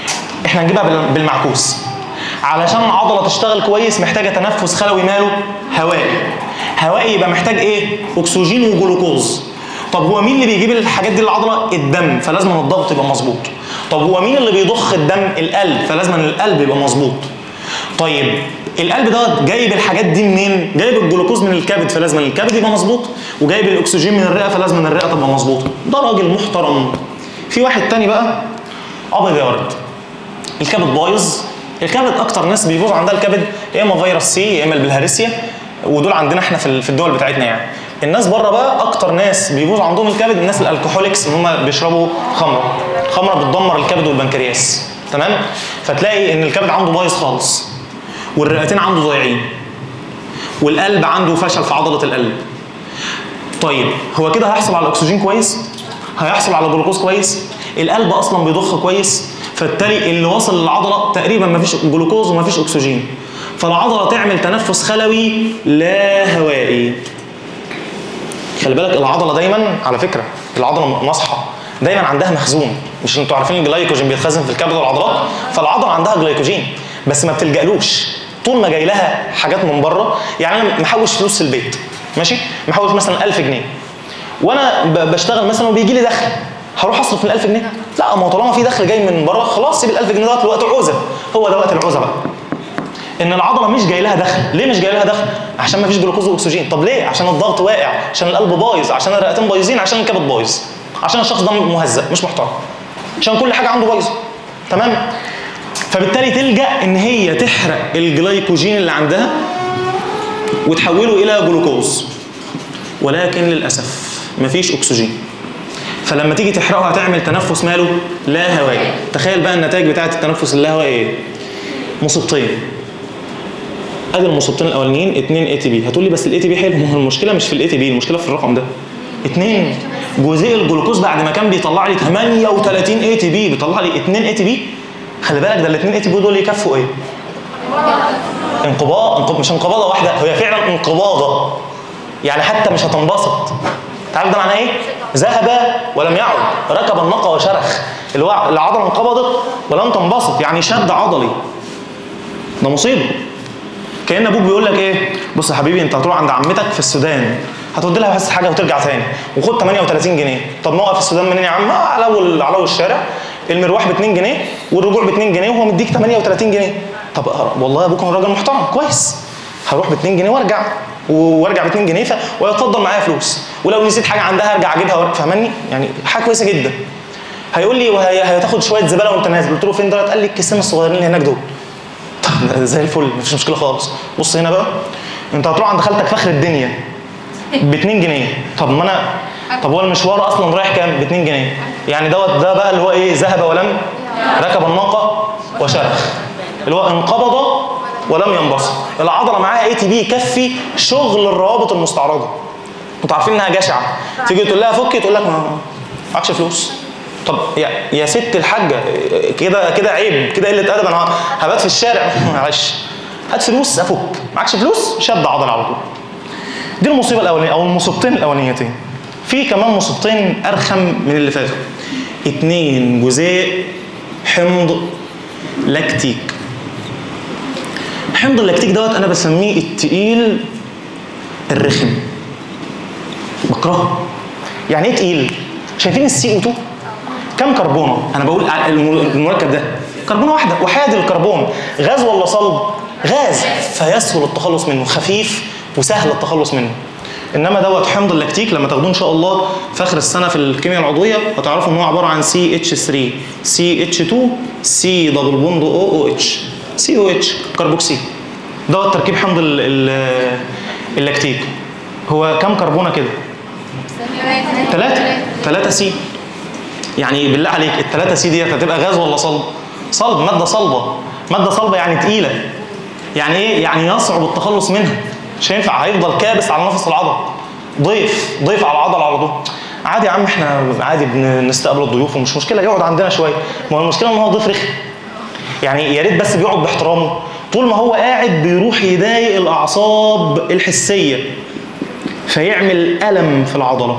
احنا هنجيبها بال- بالمعكوس علشان العضله تشتغل كويس محتاجه تنفس خلوي ماله هوائي هوائي يبقى محتاج ايه اكسجين وجلوكوز طب هو مين اللي بيجيب الحاجات دي للعضله الدم فلازم الضغط يبقى مظبوط طب هو مين اللي بيضخ الدم القلب فلازم القلب يبقى مظبوط طيب القلب ده جايب الحاجات دي منين؟ جايب الجلوكوز من الكبد فلازم الكبد يبقى مظبوط وجايب الاكسجين من الرئه فلازم الرئه تبقى مظبوطه ده راجل محترم في واحد تاني بقى ابيض يا ورد الكبد بايظ الكبد اكتر ناس بيبوظ عندها الكبد يا اما فيروس سي يا اما البلهارسيا ودول عندنا احنا في في الدول بتاعتنا يعني الناس بره بقى اكتر ناس بيبوظ عندهم الكبد الناس الالكحوليكس اللي هم بيشربوا خمره خمره بتدمر الكبد والبنكرياس تمام فتلاقي ان الكبد عنده بايظ خالص والرئتين عنده ضايعين والقلب عنده فشل في عضله القلب طيب هو كده هيحصل على اكسجين كويس هيحصل على جلوكوز كويس القلب اصلا بيضخ كويس فبالتالي اللي واصل للعضله تقريبا ما فيش جلوكوز وما فيش اكسجين فالعضله تعمل تنفس خلوي لا هوائي خلي بالك العضله دايما على فكره العضله ناصحه دايما عندها مخزون مش انتوا عارفين الجلايكوجين بيتخزن في الكبد والعضلات فالعضله عندها جلايكوجين بس ما بتلجألوش طول ما جاي لها حاجات من بره يعني انا محوش فلوس في البيت ماشي محوش مثلا 1000 جنيه وانا ب- بشتغل مثلا وبيجي لي دخل هروح اصرف من 1000 جنيه لا ما هو طالما في دخل جاي من بره خلاص سيب ال 1000 جنيه ده لوقت عوزه هو ده وقت العوزه بقى ان العضله مش جاي لها دخل ليه مش جاي لها دخل عشان ما فيش جلوكوز واكسجين طب ليه عشان الضغط واقع عشان القلب بايظ عشان الرئتين بايظين عشان الكبد بايظ عشان الشخص ده مهزأ مش محترم عشان كل حاجه عنده بايظه تمام فبالتالي تلجا ان هي تحرق الجلايكوجين اللي عندها وتحوله الى جلوكوز ولكن للاسف مفيش اكسجين فلما تيجي تحرقه هتعمل تنفس ماله لا هوائي تخيل بقى النتائج بتاعه التنفس اللاهوائي ايه مصيبتين ادي المصيبتين الاولانيين 2 اي تي بي هتقول لي بس الاي تي بي حلو ما هو المشكله مش في الاي تي بي المشكله في الرقم ده 2 جزيء الجلوكوز بعد ما كان بيطلع لي 38 اي تي بي بيطلع لي 2 اي تي بي خلي بالك ده الاثنين اي تي بي دول يكفوا ايه انقباض انقب... مش انقباضه واحده هي فعلا انقباضه يعني حتى مش هتنبسط تعرف ده معناه ايه ذهب ولم يعد ركب النقى وشرخ اللي هو العضله انقبضت ولم تنبسط يعني شد عضلي ده مصيبه كان ابوك بيقول لك ايه بص يا حبيبي انت هتروح عند عمتك في السودان هتودي لها بس حاجه وترجع تاني وخد 38 جنيه طب موقف السودان منين يا عم آه، على اول على اول الشارع المروح ب 2 جنيه والرجوع ب 2 جنيه وهو مديك 38 جنيه طب آه، والله ابوك راجل محترم كويس هروح ب 2 جنيه وارجع وارجع ب 2 جنيه ف... ويتفضل معايا فلوس ولو نسيت حاجه عندها ارجع اجيبها وأر- فاهمني يعني حاجه كويسه جدا هيقول لي وهي... هتاخد شويه زباله وانت نازل قلت له فين دولت قال لي الكيسين الصغيرين اللي هناك دول طب زي الفل مفيش مشكله خالص بص هنا بقى انت هتروح عند خالتك فخر الدنيا ب 2 جنيه طب ما انا طب هو المشوار اصلا رايح كام ب 2 جنيه يعني دوت ده بقى اللي هو ايه ذهب ولم ركب الناقه وشرخ اللي هو انقبض ولم ينبسط العضله معاها اي تي بي يكفي شغل الروابط المستعرضه انتوا عارفين انها جشعه تيجي تقول لها فكي تقول لك ما معكش فلوس طب يا يا ست الحاجه كده كده عيب كده قله ادب انا هبات في الشارع معلش هات فلوس افك معكش فلوس شد عضله على طول دي المصيبه الاولانيه او المصيبتين الاولانيتين في كمان مصيبتين ارخم من اللي فاتوا اتنين جزيء حمض لاكتيك حمض اللاكتيك دوت انا بسميه التقيل الرخم بكرهه يعني ايه تقيل شايفين السي او 2 كم كربونه انا بقول ع- الم- المركب ده كربونه واحده وحاد الكربون غاز ولا صلب غاز فيسهل التخلص منه خفيف وسهل التخلص منه انما دوت حمض اللاكتيك لما تاخدوه ان شاء الله في اخر السنه في الكيمياء العضويه هتعرفوا ان هو عباره عن سي اتش 3 سي اتش 2 سي دبل بوند او او اتش سي او اتش كربوكسي دوت تركيب حمض ال- ال- اللاكتيك هو كم كربونه كده ثلاثة ثلاثة سي يعني بالله عليك الثلاثة سي ديت هتبقى غاز ولا صلب؟ صلب مادة صلبة مادة صلبة يعني تقيلة يعني ايه؟ يعني يصعب التخلص منها مش هينفع هيفضل كابس على نفس العضل ضيف ضيف على العضل على طول عادي يا عم احنا عادي بنستقبل الضيوف ومش مشكله يقعد عندنا شويه ما هو المشكله ان هو ضيف رخم يعني يا ريت بس بيقعد باحترامه طول ما هو قاعد بيروح يضايق الاعصاب الحسيه فيعمل الم في العضله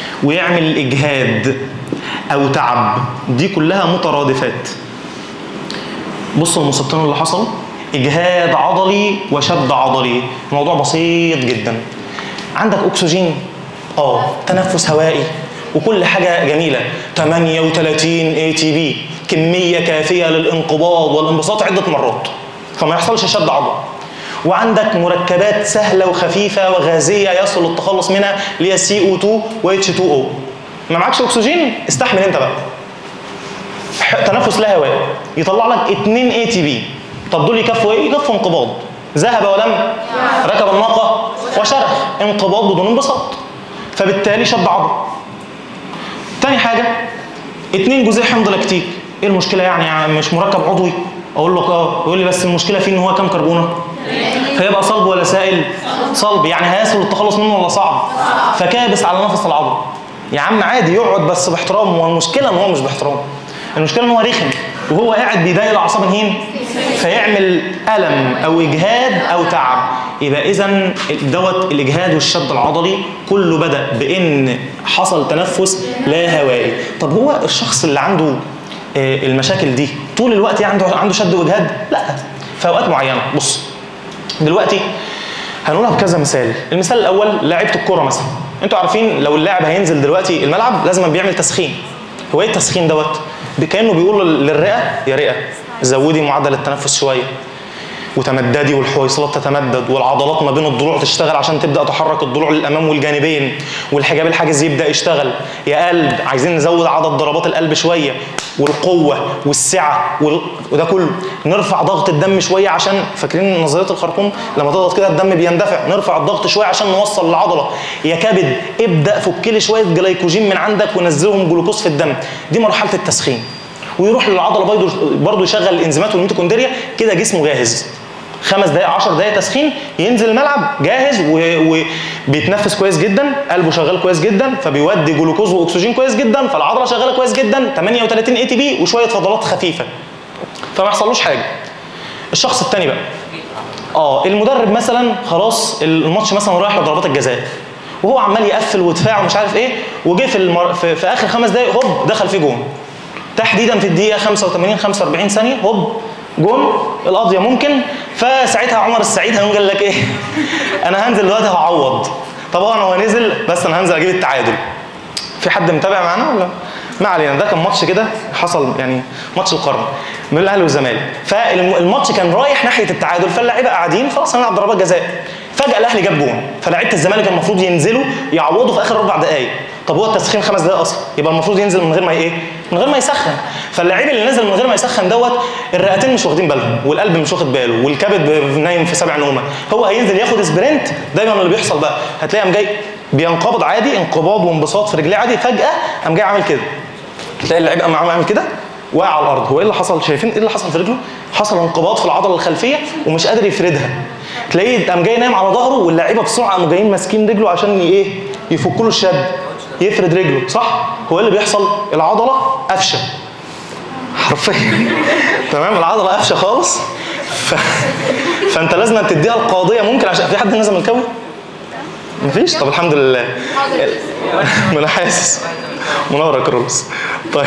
ويعمل اجهاد او تعب دي كلها مترادفات بصوا المصيبتين اللي حصلوا اجهاد عضلي وشد عضلي الموضوع بسيط جدا عندك اكسجين اه تنفس هوائي وكل حاجه جميله 38 اي تي بي كميه كافيه للانقباض والانبساط عده مرات فما يحصلش شد عضلي وعندك مركبات سهله وخفيفه وغازيه يسهل التخلص منها اللي هي سي او 2 و اتش 2 او ما معكش اكسجين استحمل انت بقى ح- تنفس لا هوائي يطلع لك 2 اي تي بي طب دول يكفوا ايه؟ يكفوا انقباض ذهب ولم ركب الناقه وشرخ انقباض بدون انبساط فبالتالي شد عضل تاني حاجه اتنين جزيء حمض لاكتيك ايه المشكله يعني, يعني مش مركب عضوي اقول لك اه يقول لي بس المشكله فيه ان هو كام كربونه فيبقى صلب ولا سائل صلب يعني هيسهل التخلص منه ولا صعب فكابس على نفس العضله يا عم عادي يقعد بس باحترام والمشكله ان هو مش باحترام المشكله ان هو رخم وهو قاعد بيضايق الاعصاب الهين فيعمل الم او اجهاد او تعب يبقى اذا دوت الاجهاد والشد العضلي كله بدا بان حصل تنفس لا هوائي طب هو الشخص اللي عنده آه، المشاكل دي طول الوقت عنده عنده شد واجهاد لا في اوقات معينه بص دلوقتي هنقولها بكذا مثال المثال الاول لعيبه الكوره مثلا انتوا عارفين لو اللاعب هينزل دلوقتي الملعب لازم بيعمل تسخين هو ايه التسخين دوت كانه بيقول للرئه يا رئه زودي معدل التنفس شويه وتمددي والحويصلات تتمدد والعضلات ما بين الضلوع تشتغل عشان تبدا تحرك الضلوع للامام والجانبين والحجاب الحاجز يبدا يشتغل يا قلب عايزين نزود عدد ضربات القلب شويه والقوه والسعه وال... وده كله نرفع ضغط الدم شويه عشان فاكرين نظريه الخرطوم لما تضغط كده الدم بيندفع نرفع الضغط شويه عشان نوصل العضله يا كبد ابدا فك لي شويه جلايكوجين من عندك ونزلهم جلوكوز في الدم دي مرحله التسخين ويروح للعضله برضه برضه يشغل الانزيمات والميتوكوندريا كده جسمه جاهز خمس دقائق 10 دقائق تسخين ينزل الملعب جاهز وبيتنفس كويس جدا قلبه شغال كويس جدا فبيودي جلوكوز واكسجين كويس جدا فالعضله شغاله كويس جدا 38 اي تي بي وشويه فضلات خفيفه فما يحصلوش حاجه الشخص الثاني بقى اه المدرب مثلا خلاص الماتش مثلا رايح لضربات الجزاء وهو عمال يقفل ودفاع ومش عارف ايه وجه في, المر... في, في اخر خمس دقائق هوب دخل في جون تحديدا في الدقيقه 85 45 ثانيه هوب جون القضيه ممكن فساعتها عمر السعيد هيقوم قال لك ايه انا هنزل دلوقتي هعوض طبعا هو نزل بس انا هنزل اجيب التعادل في حد متابع معانا ولا ما علينا ده كان ماتش كده حصل يعني ماتش القرن من الاهلي والزمالك فالماتش كان رايح ناحيه التعادل فاللعيبه قاعدين خلاص هنلعب ضربات جزاء فجاه الاهلي جاب جون فلعيبه الزمالك المفروض ينزلوا يعوضوا في اخر اربع دقائق طب هو التسخين خمس دقائق اصلا يبقى المفروض ينزل من غير ما ايه من غير ما يسخن فاللعيب اللي نزل من غير ما يسخن دوت الرئتين مش واخدين بالهم والقلب مش واخد باله والكبد نايم في سبع نومه هو هينزل ياخد سبرنت دايما اللي بيحصل بقى هتلاقيه قام جاي بينقبض عادي انقباض وانبساط في رجليه عادي فجاه قام جاي عامل كده تلاقي اللعيب قام عامل كده واقع على الارض هو ايه اللي حصل شايفين ايه اللي حصل في رجله حصل انقباض في العضله الخلفيه ومش قادر يفردها تلاقيه قام جاي نايم على ظهره واللعيبه بسرعه قاموا جايين ماسكين رجله عشان ايه يفكوا له الشد يفرد رجله صح هو ايه اللي بيحصل العضله قفشه حرفيا تمام العضله قفشه خالص ف... فانت لازم تديها القاضيه ممكن عشان في حد نزل الكوي مفيش طب الحمد لله ما انا حاسس منور يا كرولوس طيب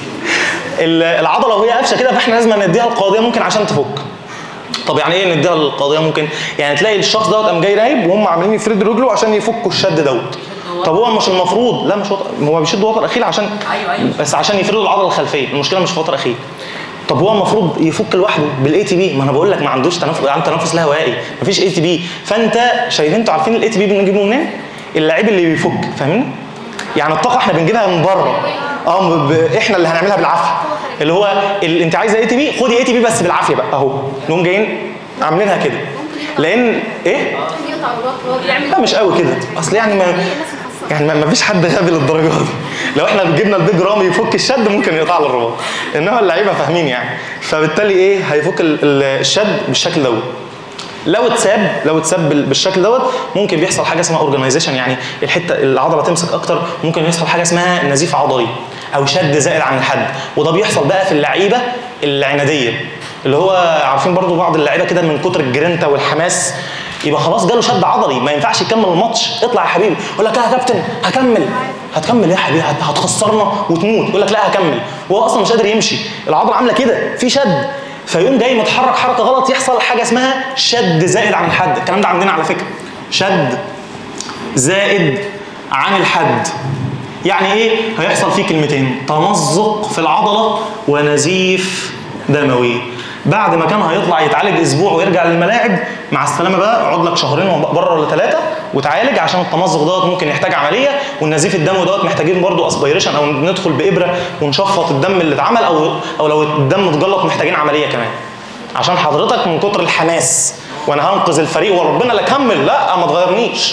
العضله وهي قافشه كده فاحنا لازم نديها القاضيه ممكن عشان تفك طب يعني ايه نديها القضيه ممكن يعني تلاقي الشخص دوت قام جاي نايم وهم عاملين يفردوا رجله عشان يفكوا الشد دوت طب هو مش المفروض لا مش وطر هو بيشد وتر اخير عشان بس عشان يفردوا العضله الخلفيه المشكله مش في وتر اخير طب هو المفروض يفك لوحده بالاي تي بي ما انا بقول لك ما عندوش تنفس عنده تنفس لا هوائي مفيش اي تي بي فانت شايفين انتوا عارفين الاي تي بي بنجيبه منين؟ اللعيب اللي بيفك فاهمين؟ يعني الطاقه احنا بنجيبها من بره اه ب... احنا اللي هنعملها بالعافيه اللي هو ال... انت عايزه اي تي بي خدي اي تي بي بس بالعافيه بقى اهو نقوم جايين عاملينها كده لان ايه؟ لا مش قوي كده اصل يعني ما يعني ما فيش حد غبي للدرجه دي لو احنا جبنا البيج رامي يفك الشد ممكن يقطع له الرباط انما اللعيبه فاهمين يعني فبالتالي ايه هيفك الشد بالشكل دوت لو اتساب لو اتساب بالشكل دوت ممكن بيحصل حاجه اسمها اورجنايزيشن يعني الحته العضله تمسك اكتر ممكن يحصل حاجه اسمها نزيف عضلي او شد زائد عن الحد وده بيحصل بقى في اللعيبه العناديه اللي هو عارفين برضو بعض اللعيبه كده من كتر الجرينتا والحماس يبقى خلاص جاله شد عضلي ما ينفعش يكمل الماتش اطلع يا حبيبي يقول لك لا يا كابتن هكمل هتكمل ايه يا حبيبي هتخسرنا وتموت يقول لك لا هكمل وهو اصلا مش قادر يمشي العضله عامله كده في شد فيقوم جاي متحرك حركه غلط يحصل حاجه اسمها شد زائد عن الحد الكلام ده عندنا على فكره شد زائد عن الحد يعني ايه هيحصل فيه كلمتين تمزق في العضله ونزيف دموي بعد ما كان هيطلع يتعالج اسبوع ويرجع للملاعب مع السلامه بقى اقعد لك شهرين بره ولا ثلاثه وتعالج عشان التمزق دوت ممكن يحتاج عمليه والنزيف الدموي دوت محتاجين برضو اسبيريشن او ندخل بابره ونشفط الدم اللي اتعمل او او لو الدم اتجلط محتاجين عمليه كمان عشان حضرتك من كتر الحماس وانا هنقذ الفريق وربنا لا كمل لا ما تغيرنيش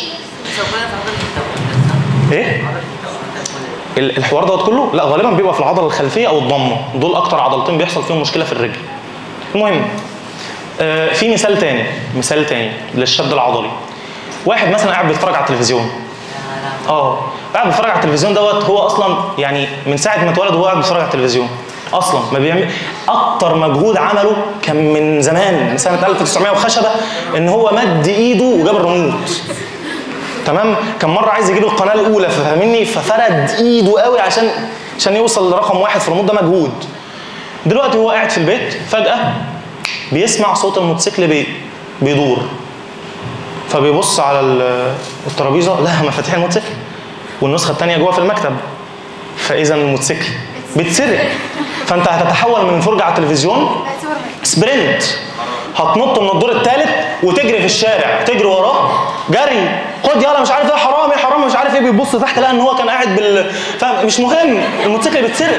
ايه ال- الحوار دوت كله لا غالبا بيبقى في العضله الخلفيه او الضمه دول اكتر عضلتين بيحصل فيهم مشكله في الرجل المهم آه في مثال تاني مثال تاني للشد العضلي واحد مثلا قاعد بيتفرج على التلفزيون اه قاعد بيتفرج على التلفزيون دوت هو اصلا يعني من ساعه ما اتولد وهو قاعد بيتفرج على التلفزيون اصلا ما بيعمل اكتر مجهود عمله كان من زمان من سنه 1900 وخشبه ان هو مد ايده وجاب الريموت تمام كان مره عايز يجيب القناه الاولى فاهمني ففرد ايده قوي عشان عشان يوصل لرقم واحد في الريموت ده مجهود دلوقتي هو قاعد في البيت فجاه بيسمع صوت الموتوسيكل بي بيدور فبيبص على ال- الترابيزه لها مفاتيح الموتوسيكل والنسخه الثانيه جوه في المكتب فاذا الموتوسيكل بيتسرق فانت هتتحول من فرجه على التلفزيون سبرنت هتنط من الدور الثالث وتجري في الشارع تجري وراه جري خد يلا مش عارف ايه حرامي حرامي مش عارف ايه بيبص تحت لقى ان هو كان قاعد بال فاهم مش مهم الموتوسيكل بيتسرق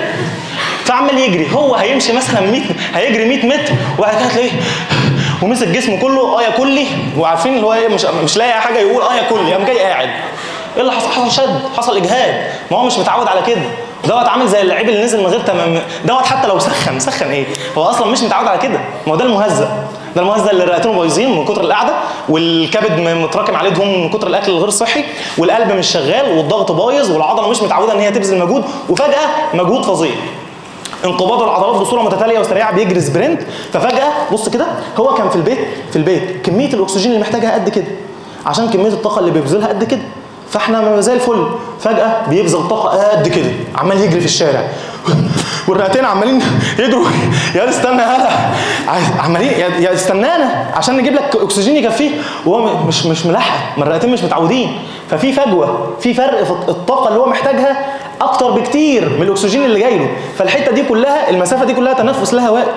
فعمال يجري هو هيمشي مثلا 100 هيجري 100 متر وبعد كده تلاقيه ومسك جسمه كله اه يا كلي وعارفين اللي هو ايه مش مش لاقي حاجه يقول اه يا كلي قام جاي قاعد ايه اللي حصل حصل شد حصل اجهاد ما هو مش متعود على كده دوت عامل زي اللعيب اللي نزل من غير تمام دوت حتى لو سخن سخن ايه هو اصلا مش متعود على كده ما هو ده المهزأ ده المهزأ اللي رئتين بايظين من كتر القعده والكبد م- متراكم عليه دهون من كتر الاكل الغير صحي والقلب مش شغال والضغط بايظ والعضله مش متعوده ان هي تبذل مجهود وفجاه مجهود فظيع انقباض العضلات بصوره متتاليه وسريعه بيجري سبرنت ففجاه بص كده هو كان في البيت في البيت كميه الاكسجين اللي محتاجها قد كده عشان كميه الطاقه اللي بيبذلها قد كده فاحنا زي الفل فجاه بيبذل طاقه قد كده عمال يجري في الشارع والرئتين عمالين يجروا يا استنى هلا عمالين يا يا استنانا عشان نجيب لك اكسجين يكفيه وهو م- مش مش ملحق ما الرئتين مش متعودين ففي فجوه في فرق في الطاقه اللي هو محتاجها اكتر بكتير من الاكسجين اللي جاي له فالحته دي كلها المسافه دي كلها تنفس لها هواء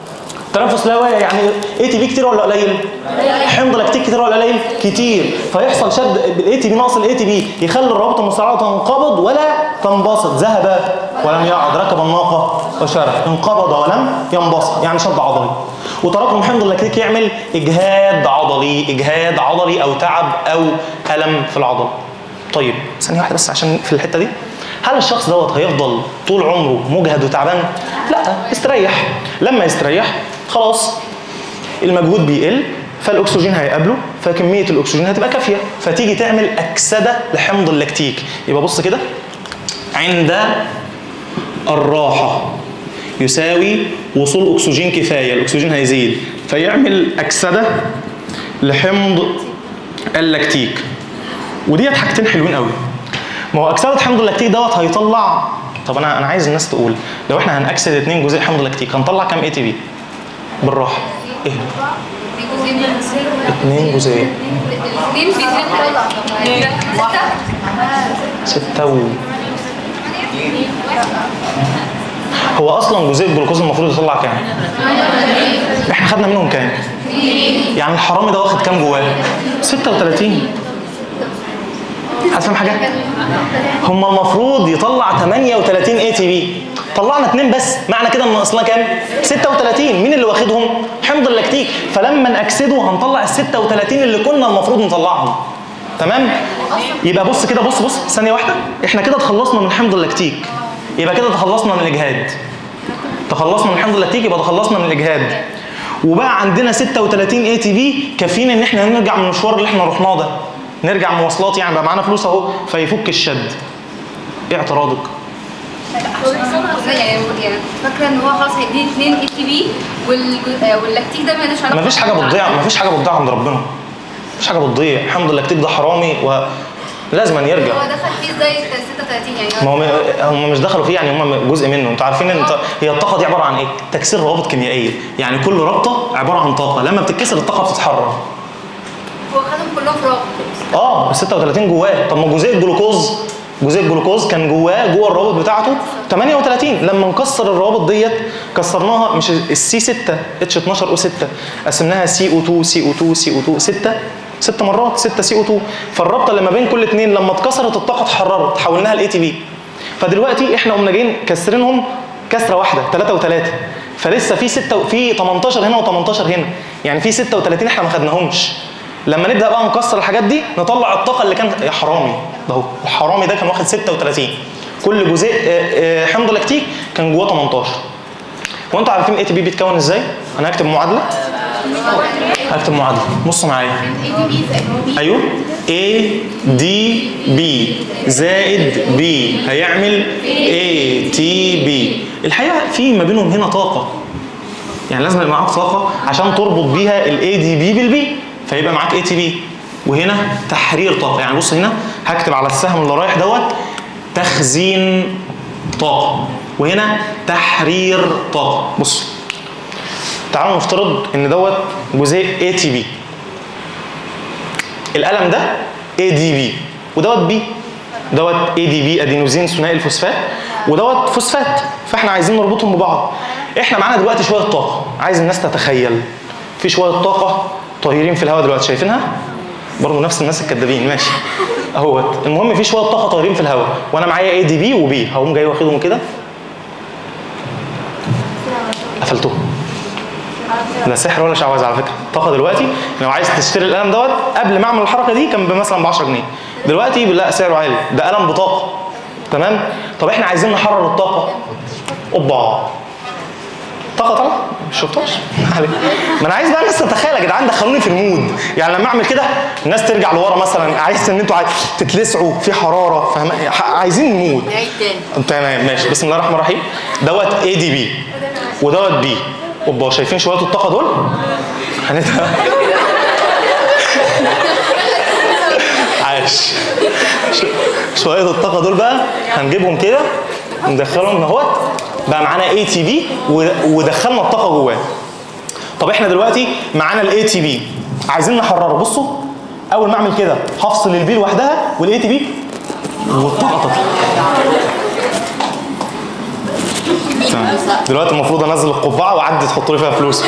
تنفس لها هواء يعني اي تي بي كتير ولا قليل؟ حمض لاكتيك كتير ولا قليل؟ كتير فيحصل شد بالاي تي بي ناقص الاي تي بي يخلي الروابط المسرعه تنقبض ولا تنبسط ذهب ولم يعد ركب الناقه وشرب انقبض ولم ينبسط يعني شد عضلي وتراكم حمض اللاكتيك يعمل اجهاد عضلي اجهاد عضلي او تعب او الم في العضله طيب ثانيه واحده بس عشان في الحته دي هل الشخص دوت هيفضل طول عمره مجهد وتعبان؟ لا استريح لما يستريح خلاص المجهود بيقل فالاكسجين هيقابله فكميه الاكسجين هتبقى كافيه فتيجي تعمل اكسده لحمض اللاكتيك يبقى بص كده عند الراحه يساوي وصول اكسجين كفايه الاكسجين هيزيد فيعمل اكسده لحمض اللاكتيك وديت حاجتين حلوين قوي ما هو اكسده حمض اللاكتيك دوت هيطلع طب انا انا عايز الناس تقول لو احنا هنأكسد 2 جزيء حمض اللاكتيك هنطلع كام اي تي بي بالراحه ايه 2 جزيء اثنين في ستة ستة و هو اصلا جزيء الجلوكوز المفروض يطلع كام؟ احنا خدنا منهم كام؟ يعني الحرامي ده واخد كام جواه؟ 36 هتفهم حاجه؟ هم المفروض يطلع 38 اي تي بي طلعنا اثنين بس معنى كده ان اصلنا كام؟ 36 مين اللي واخدهم؟ حمض اللاكتيك فلما نأكسده هنطلع ال 36 اللي كنا المفروض نطلعهم تمام؟ يبقى بص كده بص بص ثانية واحدة احنا كده تخلصنا من حمض اللاكتيك يبقى كده تخلصنا من الإجهاد تخلصنا من حمض اللاكتيك يبقى تخلصنا من الإجهاد وبقى عندنا 36 اي تي بي كافيين ان احنا نرجع من المشوار اللي احنا رحناه ده نرجع مواصلات يعني بقى معانا فلوس اهو فيفك الشد ايه اعتراضك؟ يعني يعني فاكره ان هو خلاص هيديني اثنين اي تي بي واللاكتيك ده مالوش علاقه مفيش حاجه بتضيع مفيش حاجه بتضيع عند ربنا مفيش حاجه بتضيع حمض اللاكتيك ده حرامي و لازم يرجع هو دخل فيه ازاي 36 يعني ما هم هم مش دخلوا فيه يعني هم جزء منه انتوا عارفين ان انت هي الطاقه دي عباره عن ايه تكسير روابط كيميائيه يعني كل رابطه عباره عن طاقه لما بتتكسر الطاقه بتتحرر هو خدهم كلهم في رابط اه ال 36 جواه طب ما جزيء الجلوكوز جزيء الجلوكوز كان جواه جوه الروابط بتاعته 38 لما نكسر الروابط ديت كسرناها مش السي 6 اتش 12 او 6 قسمناها سي او 2 سي او 2 سي او 2 6 ست مرات 6 سي او 2 فالرابطه اللي ما بين كل اثنين لما اتكسرت الطاقه اتحررت حولناها لاي تي بي فدلوقتي احنا قمنا جايين كسرينهم كسره واحده 3 و3 فلسه في 6 في 18 هنا و18 هنا يعني في 36 احنا ما خدناهمش لما نبدا بقى نكسر الحاجات دي نطلع الطاقه اللي كان يا حرامي ده هو الحرامي ده كان واخد 36 كل جزيء آه، آه، حمض لاكتيك كان جواه 18 وانتوا عارفين اي تي بي بيتكون ازاي؟ انا هكتب معادله هكتب معادله بصوا معايا ايوه A D B زائد B هيعمل A T B الحقيقه في ما بينهم هنا طاقه يعني لازم يبقى معاك طاقه عشان تربط بيها الاي دي بي بالبي فيبقى معاك اي تي بي وهنا تحرير طاقه يعني بص هنا هكتب على السهم اللي رايح دوت تخزين طاقه وهنا تحرير طاقه بص تعالوا نفترض ان دوت جزيء اي تي بي القلم ده اي دي بي ودوت بي دوت اي دي بي ادينوزين ثنائي الفوسفات ودوت فوسفات فاحنا عايزين نربطهم ببعض احنا معانا دلوقتي شويه طاقه عايز الناس تتخيل في شويه طاقه طايرين في الهواء دلوقتي شايفينها برضه نفس الناس الكدابين ماشي اهوت المهم في شويه طاقه طايرين في الهواء وانا معايا اي دي بي وبي هقوم جاي واخدهم كده قفلتهم لا سحر ولا شعوذه على فكره الطاقه دلوقتي لو عايز تشتري القلم دوت قبل ما اعمل الحركه دي كان مثلا ب 10 جنيه دلوقتي لا سعره عالي ده قلم بطاقه تمام طب احنا عايزين نحرر الطاقه اوبا طاقه طبعا مش شفتوش عليك. ما انا عايز بقى الناس تتخيل يا جدعان دخلوني في المود يعني لما اعمل كده الناس ترجع لورا مثلا عايز ان انتوا عايز تتلسعوا في حراره فاهم عايزين مود نعيد تاني تمام ماشي بسم الله الرحمن الرحيم دوت اي دي بي ودوت بي اوبا شايفين شويه الطاقه دول هنت- عاش ش- شويه الطاقه دول بقى هنجيبهم كده ندخلهم اهوت بقى معانا اي تي بي ودخلنا الطاقه جواه طب احنا دلوقتي معانا الاي تي بي عايزين نحرره بصوا اول ما اعمل كده هفصل البي لوحدها والاي تي بي والطاقه تطلع تمام. دلوقتي المفروض انزل القبعه واعدي تحط لي فيها فلوس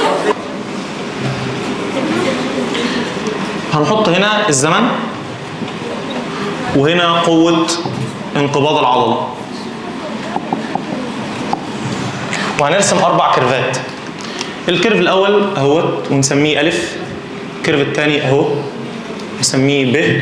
هنحط هنا الزمن وهنا قوة انقباض العضلة وهنرسم أربع كيرفات الكيرف الأول أهوت ونسميه ألف الكيرف الثاني أهو نسميه ب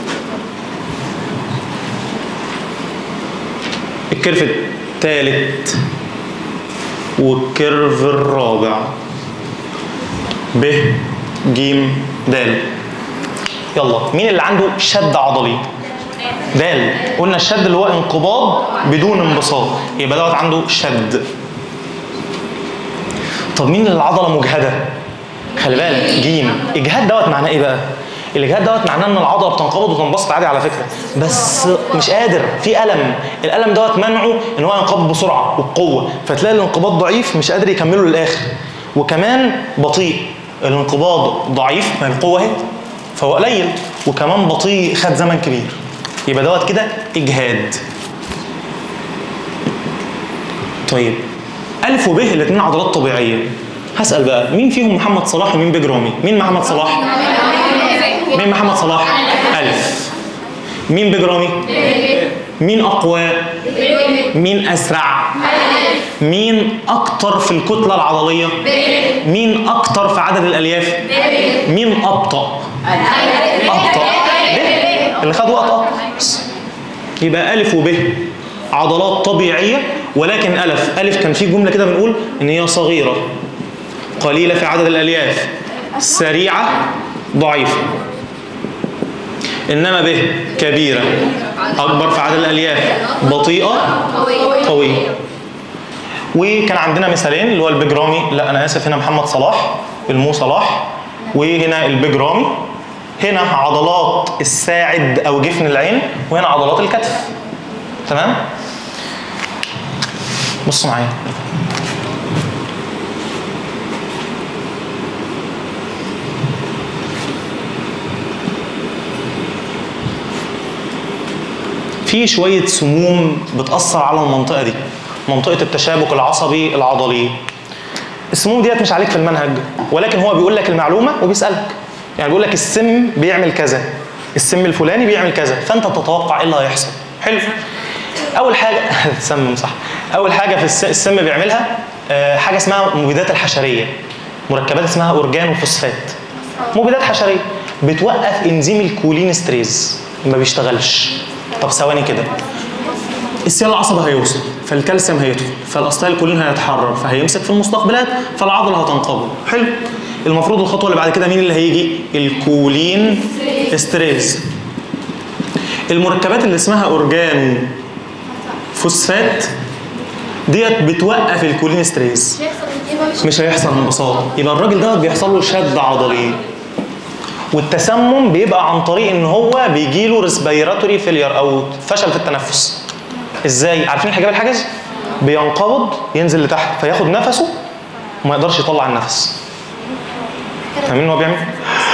الكيرف الثالث والكيرف الرابع ب ج د يلا مين اللي عنده شد عضلي دال قلنا الشد اللي هو انقباض بدون انبساط يبقى دوت عنده شد طب مين اللي العضله مجهده خلي بالك جيم اجهاد دوت معناه ايه بقى الاجهاد دوت معناه ان العضله بتنقبض وتنبسط عادي على فكره بس مش قادر في الم الالم دوت منعه ان هو ينقبض بسرعه وبقوه فتلاقي الانقباض ضعيف مش قادر يكمله للاخر وكمان بطيء الانقباض ضعيف ما القوه اهي فهو قليل وكمان بطيء خد زمن كبير يبقى دوت كده اجهاد طيب ألف وب الاثنين عضلات طبيعية هسأل بقى مين فيهم محمد صلاح ومين بيج رامي؟ مين محمد صلاح؟ مين محمد صلاح؟ ألف مين بيج رامي؟ مين أقوى؟ مين أسرع؟ مين أكتر في الكتلة العضلية؟ مين أكتر في عدد الألياف؟ مين أبطأ؟ أبطأ ب اللي خد وقت أكتر يبقى ألف وب عضلات طبيعية ولكن ألف ألف كان في جملة كده بنقول إن هي صغيرة قليلة في عدد الألياف سريعة ضعيفة إنما ب كبيرة أكبر في عدد الألياف بطيئة قوية وكان عندنا مثالين اللي هو البيج رامي لا أنا آسف هنا محمد صلاح المو صلاح وهنا البيج رامي هنا عضلات الساعد او جفن العين وهنا عضلات الكتف تمام بصوا معايا في شوية سموم بتأثر على المنطقة دي منطقة التشابك العصبي العضلي السموم ديت مش عليك في المنهج ولكن هو بيقول لك المعلومة وبيسألك يعني بيقول لك السم بيعمل كذا السم الفلاني بيعمل كذا فانت تتوقع ايه اللي هيحصل حلو اول حاجه تسمم صح اول حاجه في الس- السم بيعملها آه، حاجه اسمها مبيدات الحشريه مركبات اسمها اورجان وفوسفات مبيدات حشريه بتوقف انزيم الكولينستريز ما بيشتغلش طب ثواني كده السيال العصبي هيوصل فالكالسيوم هيدخل فالاستايل كولين هيتحرر فهيمسك في المستقبلات فالعضله هتنقبض حلو المفروض الخطوه اللي بعد كده مين اللي هيجي الكولين استريز المركبات اللي اسمها اورجانو فوسفات ديت بتوقف الكولين ستريس مش هيحصل انبساط يبقى الراجل دوت بيحصل له شد عضلي والتسمم بيبقى عن طريق ان هو بيجي له ريسبيراتوري فيلير او فشل في التنفس ازاي عارفين الحجاب الحاجز بينقبض ينزل لتحت فياخد نفسه وما يقدرش يطلع النفس فاهمين هو بيعمل إيه؟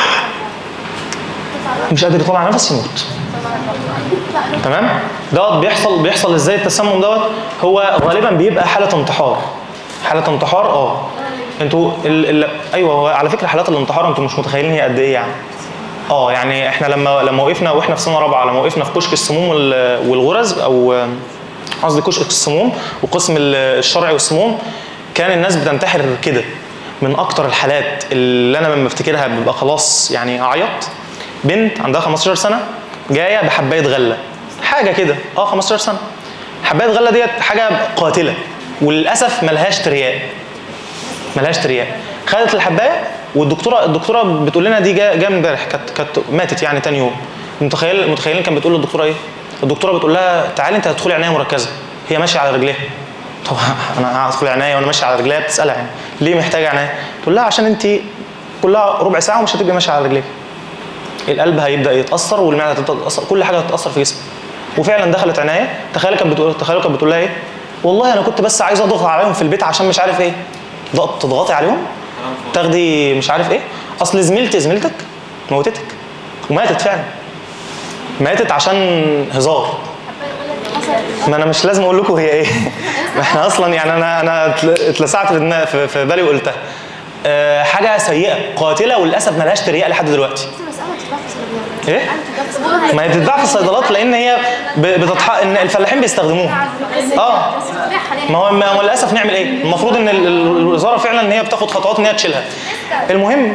مش قادر يطلع نفس يموت تمام دوت بيحصل بيحصل ازاي التسمم دوت هو غالبا بيبقى حاله انتحار حاله انتحار اه انتوا ال... ال... ايوه هو على فكره حالات الانتحار انتوا مش متخيلين هي قد ايه يعني اه يعني احنا لما لما وقفنا واحنا في سنه رابعه لما وقفنا في كشك السموم وال- والغرز او قصدي كشك السموم وقسم ال- الشرعي والسموم كان الناس بتنتحر كده من اكتر الحالات اللي انا لما بفتكرها ببقى خلاص يعني اعيط بنت عندها 15 سنه جايه بحبايه غله حاجه كده اه 15 سنه حبايه غله ديت حاجه قاتله وللاسف ملهاش ترياق ملهاش ترياق خدت الحبايه والدكتوره الدكتوره بتقول لنا دي جا جا امبارح كانت كانت ماتت يعني تاني يوم متخيل متخيلين كانت بتقول للدكتوره ايه؟ الدكتوره بتقول لها تعالي انت هتدخلي عنايه مركزه هي ماشيه على رجليها طب انا هدخل عنايه وانا ماشيه على رجليها بتسالها يعني ليه محتاجه عنايه؟ تقول لها عشان انت كلها ربع ساعه ومش هتبقي ماشيه على رجليك القلب هيبدا يتاثر والمعده هتبدا تتاثر كل حاجه هتتاثر في جسمك وفعلا دخلت عنايه تخيل كانت بتقول تخيل كانت بتقول لها ايه والله انا كنت بس عايز اضغط عليهم في البيت عشان مش عارف ايه ضغط تضغطي عليهم تاخدي مش عارف ايه اصل زميلتي زميلتك موتتك وماتت فعلا ماتت عشان هزار ما انا مش لازم اقول لكم هي ايه ما احنا اصلا يعني انا انا اتل- اتلسعت في دماغي- في, في بالي وقلتها أه حاجه سيئه قاتله وللاسف ملهاش تريقه لحد دلوقتي ايه ما هي بتتباع في الصيدلات لان هي ب- بتتح... ان الفلاحين بيستخدموها اه ما هو ما هو للاسف نعمل ايه المفروض ان ال- ال- الوزاره فعلا ان هي بتاخد خطوات ان هي تشيلها المهم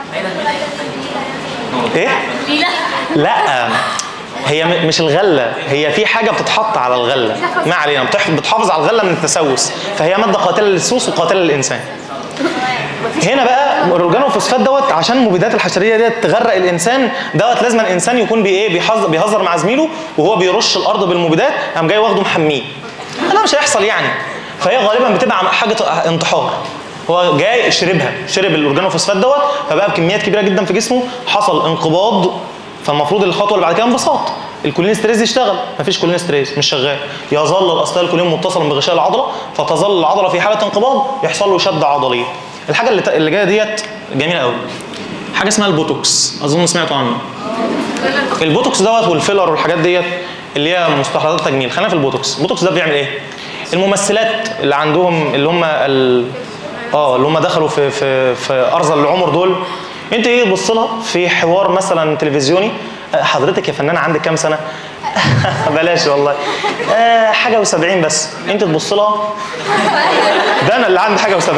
ايه لا هي م- مش الغله هي في حاجه بتتحط على الغله ما علينا بتح- بتحافظ على الغله من التسوس فهي ماده قاتله للسوس وقاتله للانسان هنا بقى الاورجانوفوسفات دوت عشان المبيدات الحشريه ديت تغرق الانسان دوت لازم الانسان يكون بي ايه بيحذر بيهزر مع زميله وهو بيرش الارض بالمبيدات قام جاي واخده محميه لا مش هيحصل يعني فهي غالبا بتبقى عم- حاجه انتحار هو جاي شربها شرب الاورجانوفوسفات دوت فبقى بكميات كبيره جدا في جسمه حصل انقباض فالمفروض الخطوه اللي بعد كده انبساط الكولين ستريس يشتغل مفيش كولين ستريس مش شغال يظل الاستايل الكولين متصلا بغشاء العضله فتظل العضله في حاله انقباض يحصل له شد عضلي الحاجه اللي, ت- اللي جايه ديت جميله قوي حاجه اسمها البوتوكس اظن سمعتوا عنه البوتوكس دوت والفيلر والحاجات ديت اللي هي مستحضرات التجميل خلينا في البوتوكس البوتوكس ده بيعمل ايه الممثلات اللي عندهم اللي هم ال... اه اللي هم دخلوا في في في ارذل العمر دول انت ايه تبص لها في حوار مثلا تلفزيوني آه، حضرتك يا فنانه عندك كام سنه بلاش والله آه حاجه و70 بس انت تبص لها ده انا اللي عندي حاجه و70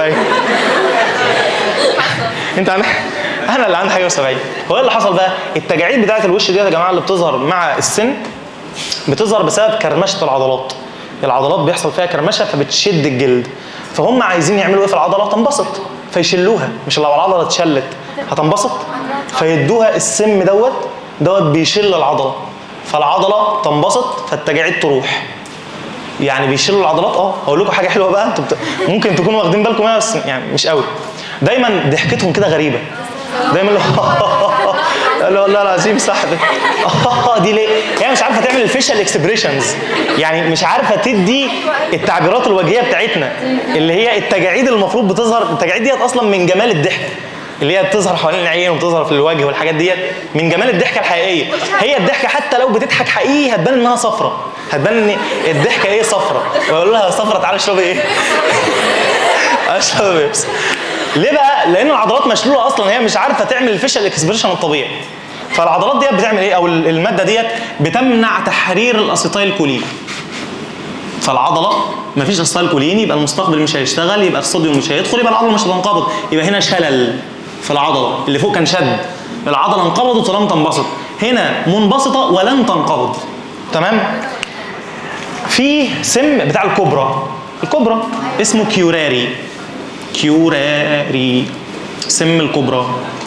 انت عندك انا اللي عندي حاجه و70 هو ايه اللي حصل بقى التجاعيد بتاعه الوش دي يا جماعه اللي بتظهر مع السن بتظهر بسبب كرمشه العضلات العضلات بيحصل فيها كرمشه فبتشد الجلد فهم عايزين يعملوا ايه في العضله تنبسط فيشلوها مش لو العضله اتشلت هتنبسط فيدوها السم دوت دوت بيشل العضله فالعضله تنبسط فالتجاعيد تروح يعني بيشيلوا العضلات اه هقول لكم حاجه حلوه بقى انتوا بت... ممكن تكونوا واخدين بالكم منها بس يعني مش قوي دايما ضحكتهم كده غريبه دايما اللي هو قال له والله العظيم صاحبي اه دي ليه؟ هي مش عارفه تعمل الفيشال اكسبريشنز يعني مش عارفه تدي التعبيرات الوجهيه بتاعتنا اللي هي التجاعيد المفروض بتظهر التجاعيد ديت اصلا من جمال الضحك اللي هي بتظهر حوالين العين وبتظهر في الوجه والحاجات ديت من جمال الضحكه الحقيقيه هي الضحكه حتى لو بتضحك حقيقي هتبان انها صفرة هتبان ان الضحكه ايه صفرة ويقول لها يا صفرة تعالى اشربي ايه اشرب بيبسي ليه بقى؟ لان العضلات مشلوله اصلا هي مش عارفه تعمل الفيشال اكسبريشن الطبيعي فالعضلات ديت بتعمل ايه او الماده ديت بتمنع تحرير الاسيتايل كولين فالعضله مفيش اسيتايل كولين يبقى المستقبل مش هيشتغل يبقى الصوديوم مش هيدخل يبقى العضله مش هتنقبض يبقى هنا شلل في العضله اللي فوق كان شد العضله انقبضت ولم تنبسط هنا منبسطه ولن تنقبض تمام في سم بتاع الكبرى الكبرى اسمه كيوراري كيوراري سم الكبرى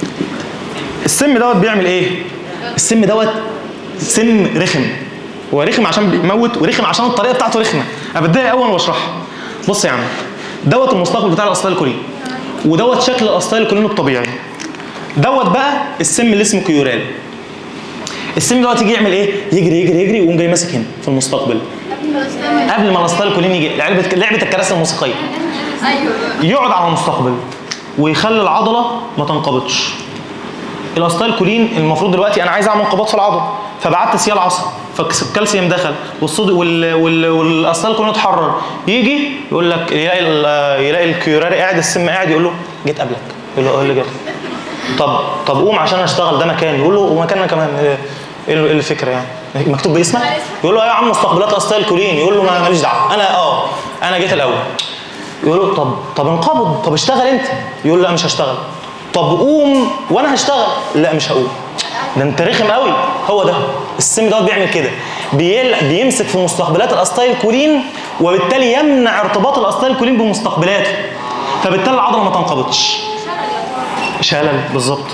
السم دوت بيعمل ايه السم دوت سم رخم هو رخم عشان بيموت ورخم عشان الطريقه بتاعته رخمه انا بتضايق اول ما بشرحها بص يا عم دوت المستقبل بتاع الاسطيل الكولين ودوت شكل الاسطيل الكولين الطبيعي دوت بقى السم اللي اسمه كيورال السم دوت يجي يعمل ايه يجري يجري يجري ويقوم جاي ماسك هنا في المستقبل قبل ما الاسطيل الكولين يجي لعبه لعبه الكراسي الموسيقيه ايوه يقعد على المستقبل ويخلي العضله ما تنقبضش الاسطيل كولين المفروض دلوقتي انا عايز اعمل انقباض في العضله فبعت سيال عصب فالكالسيوم دخل والصود وال وال والاسطيل كولين اتحرر يجي يقول لك يلاقي ال- يلاقي الكيوراري قاعد السم قاعد يقول له جيت قبلك يقول له اه اللي جت طب طب قوم عشان اشتغل ده مكان يقول له ومكاننا كمان ايه ايه ال- إيه الفكره يعني مكتوب باسمك يقول له ايه يا عم مستقبلات اسطيل كولين يقول له ما- ماليش دعوه انا اه انا جيت الاول يقول له طب طب انقبض طب اشتغل انت يقول لا مش هشتغل طب قوم وانا هشتغل لا مش هقوم ده انت رخم قوي هو ده السم دوت بيعمل كده بيل... بيمسك في مستقبلات الاسطيل كولين وبالتالي يمنع ارتباط الاسطيل كولين بمستقبلاته فبالتالي العضله ما تنقبضش شلل بالظبط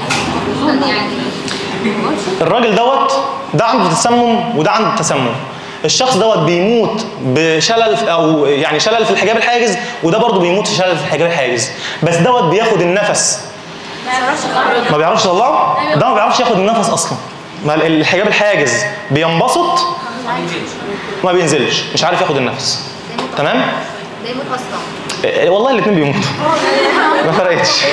الراجل دوت ده عنده تسمم وده عنده تسمم الشخص دوت بيموت بشلل في- او يعني شلل في الحجاب الحاجز وده برضه بيموت في شلل في الحجاب الحاجز بس دوت بياخد النفس ما بيعرفش يطلعه ده ما بيعرفش ياخد النفس اصلا ما ال- الحجاب الحاجز بينبسط ما بينزلش مش عارف ياخد النفس تمام ده يموت اصلا إيه، والله الاثنين بيموتوا ما فرقتش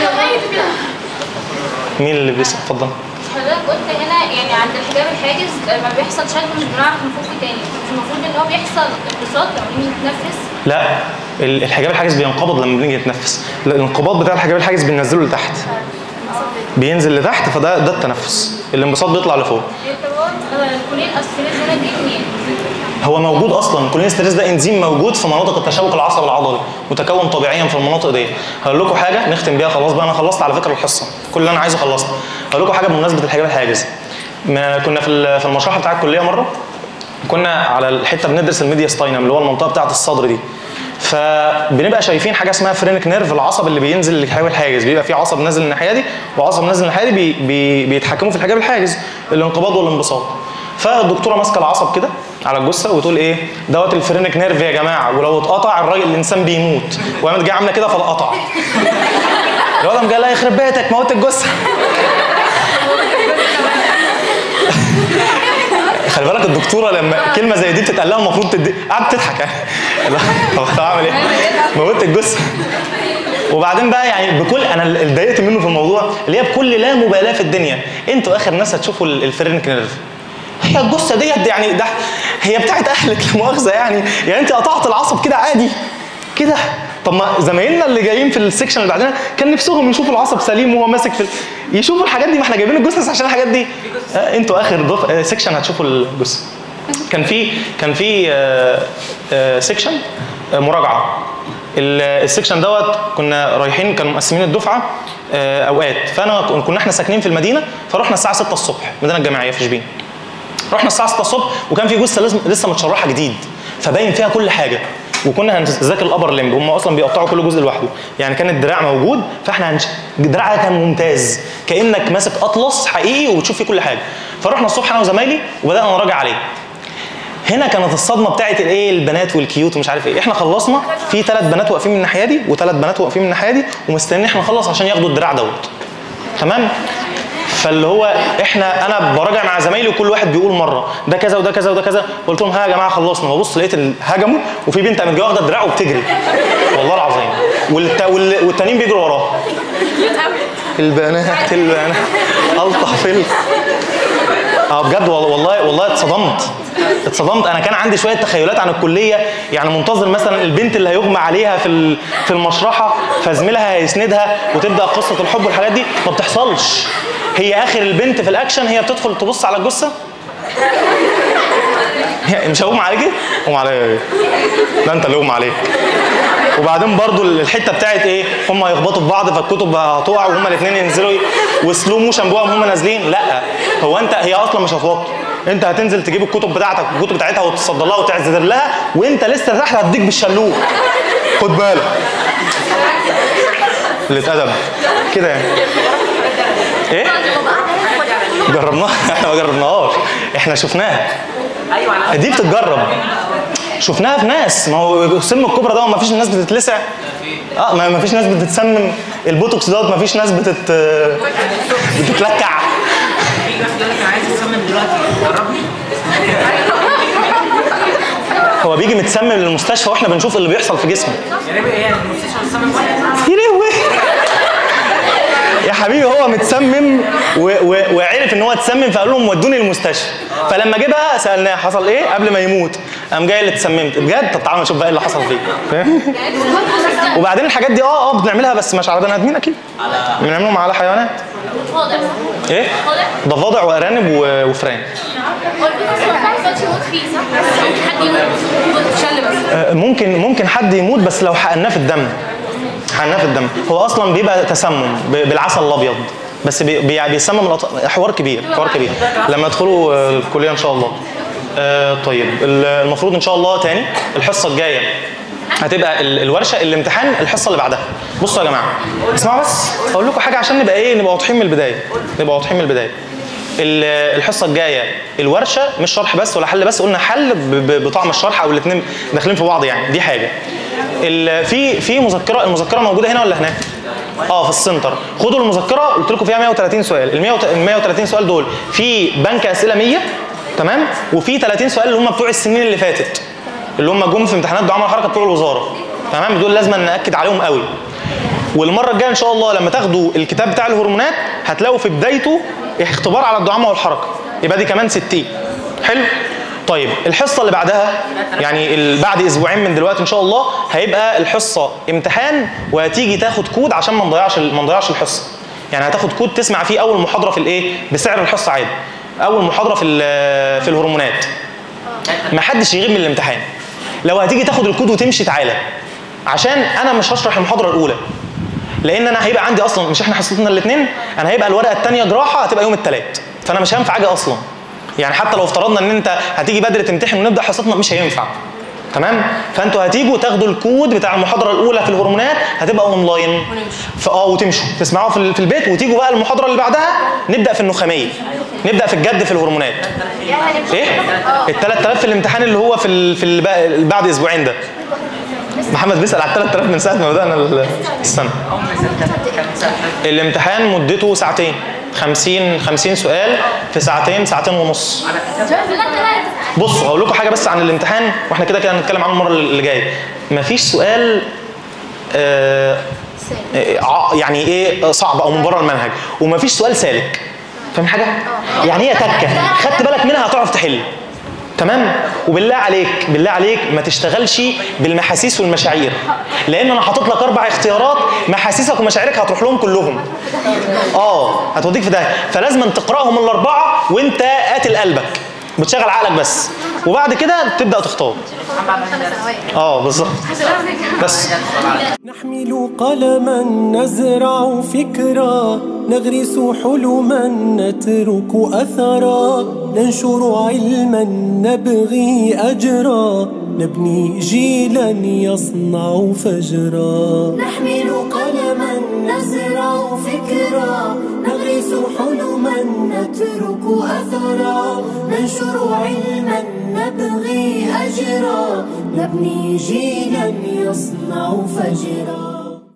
مين اللي بيسال اتفضل حضرتك قلت هنا يعني عند الحجاب الحاجز لما بيحصل شد مش بنعرف نفك تاني مش المفروض ان هو بيحصل انبساط لما نيجي نتنفس لا ال- الحجاب الحاجز بينقبض لما بنيجي نتنفس لا، الانقباض بتاع الحجاب الحاجز بننزله لتحت بينزل لتحت فده ده التنفس الانبساط بيطلع لفوق الكولين استريز هنا دي منين؟ هو موجود اصلا الكولينستريز ده انزيم موجود في مناطق التشابك العصبي العضلي متكون طبيعيا في المناطق دي هقول لكم حاجه نختم بيها خلاص بقى انا خلصت على فكره الحصه كل اللي انا عايزه خلصت هقول لكم حاجه بمناسبه الحجاب الحاجز ما كنا في ال- في المشرحه بتاع الكليه مره كنا على الحته بندرس الميديا ستاينم اللي هو المنطقه بتاعه الصدر دي فبنبقى شايفين حاجه اسمها فرينك نيرف العصب اللي بينزل للحجاب الحاجز بيبقى في عصب نازل الناحيه دي وعصب نازل الناحيه دي بي بي بيتحكموا في الحجاب الحاجز الانقباض والانبساط فالدكتوره ماسكه العصب كده على الجثه وتقول ايه دوت الفرينك نيرف يا جماعه ولو اتقطع الراجل الانسان بيموت وقامت جايه عامله كده فاتقطع الواد قام جاي لا يخرب بيتك موت الجثه خلي بالك الدكتوره لما كلمه زي دي بتتقال لها المفروض تدي قعدت تضحك يعني لا، طب طب اعمل ايه؟ موت الجثه وبعدين بقى يعني بكل انا اللي اتضايقت منه في الموضوع اللي هي بكل لا مبالاه في الدنيا انتوا اخر ناس هتشوفوا ال- الفرينك نيرف هي الجثه ديت يعني ده هي بتاعت اهلك لا مؤاخذه يعني يعني انت قطعت العصب كده عادي كده طب ما زمايلنا اللي جايين في السكشن اللي بعدنا كان نفسهم يشوفوا العصب سليم وهو ماسك في ال... يشوفوا الحاجات دي ما احنا جايبين الجثث عشان الحاجات دي آه انتوا اخر ضف... آه سكشن هتشوفوا الجثه كان في كان في آه آه سكشن آه مراجعه ال- السكشن دوت كنا رايحين كانوا مقسمين الدفعه آه اوقات فانا كنا احنا ساكنين في المدينه فرحنا الساعه 6 الصبح المدينه الجامعيه في شبين رحنا الساعه 6 الصبح وكان في جثه لسه لسه متشرحه جديد فباين فيها كل حاجه وكنا هنذاكر الابر لمب هم اصلا بيقطعوا كل جزء لوحده يعني كان الدراع موجود فاحنا هنش... الدراع ده كان ممتاز كانك ماسك اطلس حقيقي وتشوف فيه كل حاجه فرحنا الصبح انا وزمايلي وبدانا نراجع عليه هنا كانت الصدمه بتاعت الايه البنات والكيوت ومش عارف ايه احنا خلصنا في ثلاث بنات واقفين من الناحيه دي وثلاث بنات واقفين من الناحيه دي ومستنيين احنا نخلص عشان ياخدوا الدراع دوت تمام فاللي هو احنا انا براجع مع زمايلي وكل واحد بيقول مره ده كذا وده كذا وده كذا قلت لهم ها يا جماعه خلصنا ببص لقيت ال- هجموا وفي بنت قامت جايه واخده الدراع وبتجري والله العظيم والت... وال... والتانيين بيجروا وراها البنات البنات الطف فيلم اه بجد وال- والله والله اتصدمت اتصدمت انا كان عندي شويه تخيلات عن الكليه يعني منتظر مثلا البنت اللي هيغمى عليها في ال- في المشرحه فزميلها هيسندها وتبدا قصه الحب والحاجات دي ما بتحصلش هي اخر البنت في الاكشن هي بتدخل تبص على الجثه هي- مش هقوم عليكي؟ قوم عليا ايه؟ ده انت اللي قوم عليك وبعدين برضو الحته بتاعت ايه هم هيخبطوا في بعض فالكتب هتقع وهما الاثنين ينزلوا ي- وسلو موشن جواهم هما نازلين لا هو انت هي اصلا مش هتوطي انت هتنزل تجيب الكتب بتاعتك الكتب بتاعتها وتصدر لها وتعزل لها وانت لسه تحت هتديك بالشلوت خد بالك اللي اتقدم كده يعني ايه جربناها احنا ما جربناهاش احنا شفناها ايوه دي بتتجرب شفناها في ناس ما هو سم الكبرى ده ما فيش ناس بتتلسع اه ما ما فيش ناس بتتسمم البوتوكس دوت ما فيش ناس بتت بتتلكع في واحد يقول لك انا عايز اصمم دلوقتي جربني هو بيجي متسمم للمستشفى واحنا بنشوف اللي بيحصل في جسمه يعني ايه يعني المستشفى بتصمم واحد يا لهوي يا حبيبي هو متسمم و... و... وعرف ان هو اتسمم فقال لهم ودوني المستشفى فلما جه بقى سالناه حصل ايه قبل ما يموت قام جاي اللي اتسممت بجد طب تعالوا نشوف بقى ايه اللي حصل فيه فاهم وبعدين الحاجات دي اه اه بنعملها بس مش على بني ادمين اكيد بنعملهم على حيوانات واضح ايه واضح ضفادع وارانب و... وفران هو البوتوكس ما بيحصلش يموت فيه صح؟ ممكن حد يموت شل بس آه، ممكن ممكن حد يموت بس لو حقناه في الدم حقناه في الدم هو اصلا بيبقى تسمم ب- بالعسل الابيض بس بي- بي- بيسمم الأط... حوار كبير حوار كبير لما يدخلوا آه، الكليه ان شاء الله آه، طيب ال- المفروض ان شاء الله تاني الحصه الجايه هتبقى ال- الورشه الامتحان الحصه اللي بعدها بصوا يا جماعه اسمعوا بس اقول لكم حاجه عشان نبقى ايه نبقى واضحين من البدايه نبقى واضحين من البدايه ال- الحصه الجايه الورشه مش شرح بس ولا حل بس قلنا حل ب- ب- بطعم الشرح او الاثنين داخلين في بعض يعني دي حاجه ال- في في مذكره المذكره موجوده هنا ولا هناك اه في السنتر خدوا المذكره قلت لكم فيها 130 سؤال ال 130 سؤال دول في بنك اسئله 100 تمام وفي 30 سؤال اللي هم بتوع السنين اللي فاتت اللي هم جم في امتحانات دعامه الحركه بتوع الوزاره تمام دول لازم ناكد عليهم قوي والمره الجايه ان شاء الله لما تاخدوا الكتاب بتاع الهرمونات هتلاقوا في بدايته اختبار على الدعامه والحركه يبقى دي كمان 60 حلو طيب الحصه اللي بعدها يعني ال- بعد اسبوعين من دلوقتي ان شاء الله هيبقى الحصه امتحان وهتيجي تاخد كود عشان ما نضيعش ال- ما نضيعش الحصه يعني هتاخد كود تسمع فيه اول محاضره في الايه بسعر الحصه عادي اول محاضره في ال- في الهرمونات ما حدش يغيب من الامتحان لو هتيجي تاخد الكود وتمشي تعالى عشان انا مش هشرح المحاضره الاولى لان انا هيبقى عندي اصلا مش احنا حصتنا الاثنين انا هيبقى الورقه الثانيه جراحه هتبقى يوم الثلاث فانا مش هينفع اجي اصلا يعني حتى لو افترضنا ان انت هتيجي بدري تمتحن ونبدا حصتنا مش هينفع تمام فانتوا هتيجوا تاخدوا الكود بتاع المحاضره الاولى في الهرمونات هتبقى اونلاين ونمشي اه وتمشوا تسمعوها في ال- في البيت وتيجوا بقى المحاضره اللي بعدها نبدا في النخاميه نبدا في الجد في الهرمونات ايه ال 3000 في الامتحان اللي هو في ال في ال بعد اسبوعين ده محمد بيسال على 3000 من ساعه ما بدانا ال- السنه اول ما نزلت كان سهل الامتحان مدته ساعتين 50 50 سؤال في ساعتين ساعتين ونص بصوا هقول لكم حاجه بس عن الامتحان واحنا كده كده هنتكلم عنه المره اللي جايه مفيش سؤال آه آه، ع- يعني ايه صعب او من بره المنهج ومفيش سؤال سالك فاهم حاجه يعني هي تكه خدت بالك منها هتعرف تحل تمام وبالله عليك بالله عليك ما تشتغلش بالمحاسيس والمشاعير لان انا حاطط لك اربع اختيارات محاسيسك ومشاعرك هتروح لهم كلهم اه هتوديك في ده فلازم تقراهم الاربعه وانت قاتل قلبك بتشغل عقلك بس وبعد كده تبدا تختار اه بالظبط بس نحمل قلما نزرع فكرا نغرس حلما نترك اثرا ننشر علما نبغي اجرا نبني جيلا يصنع فجرا نحمل قلما نزرع فكرا نغرس حلما نترك أثرا ننشر علما نبغي أجرا نبني جيلا يصنع فجرا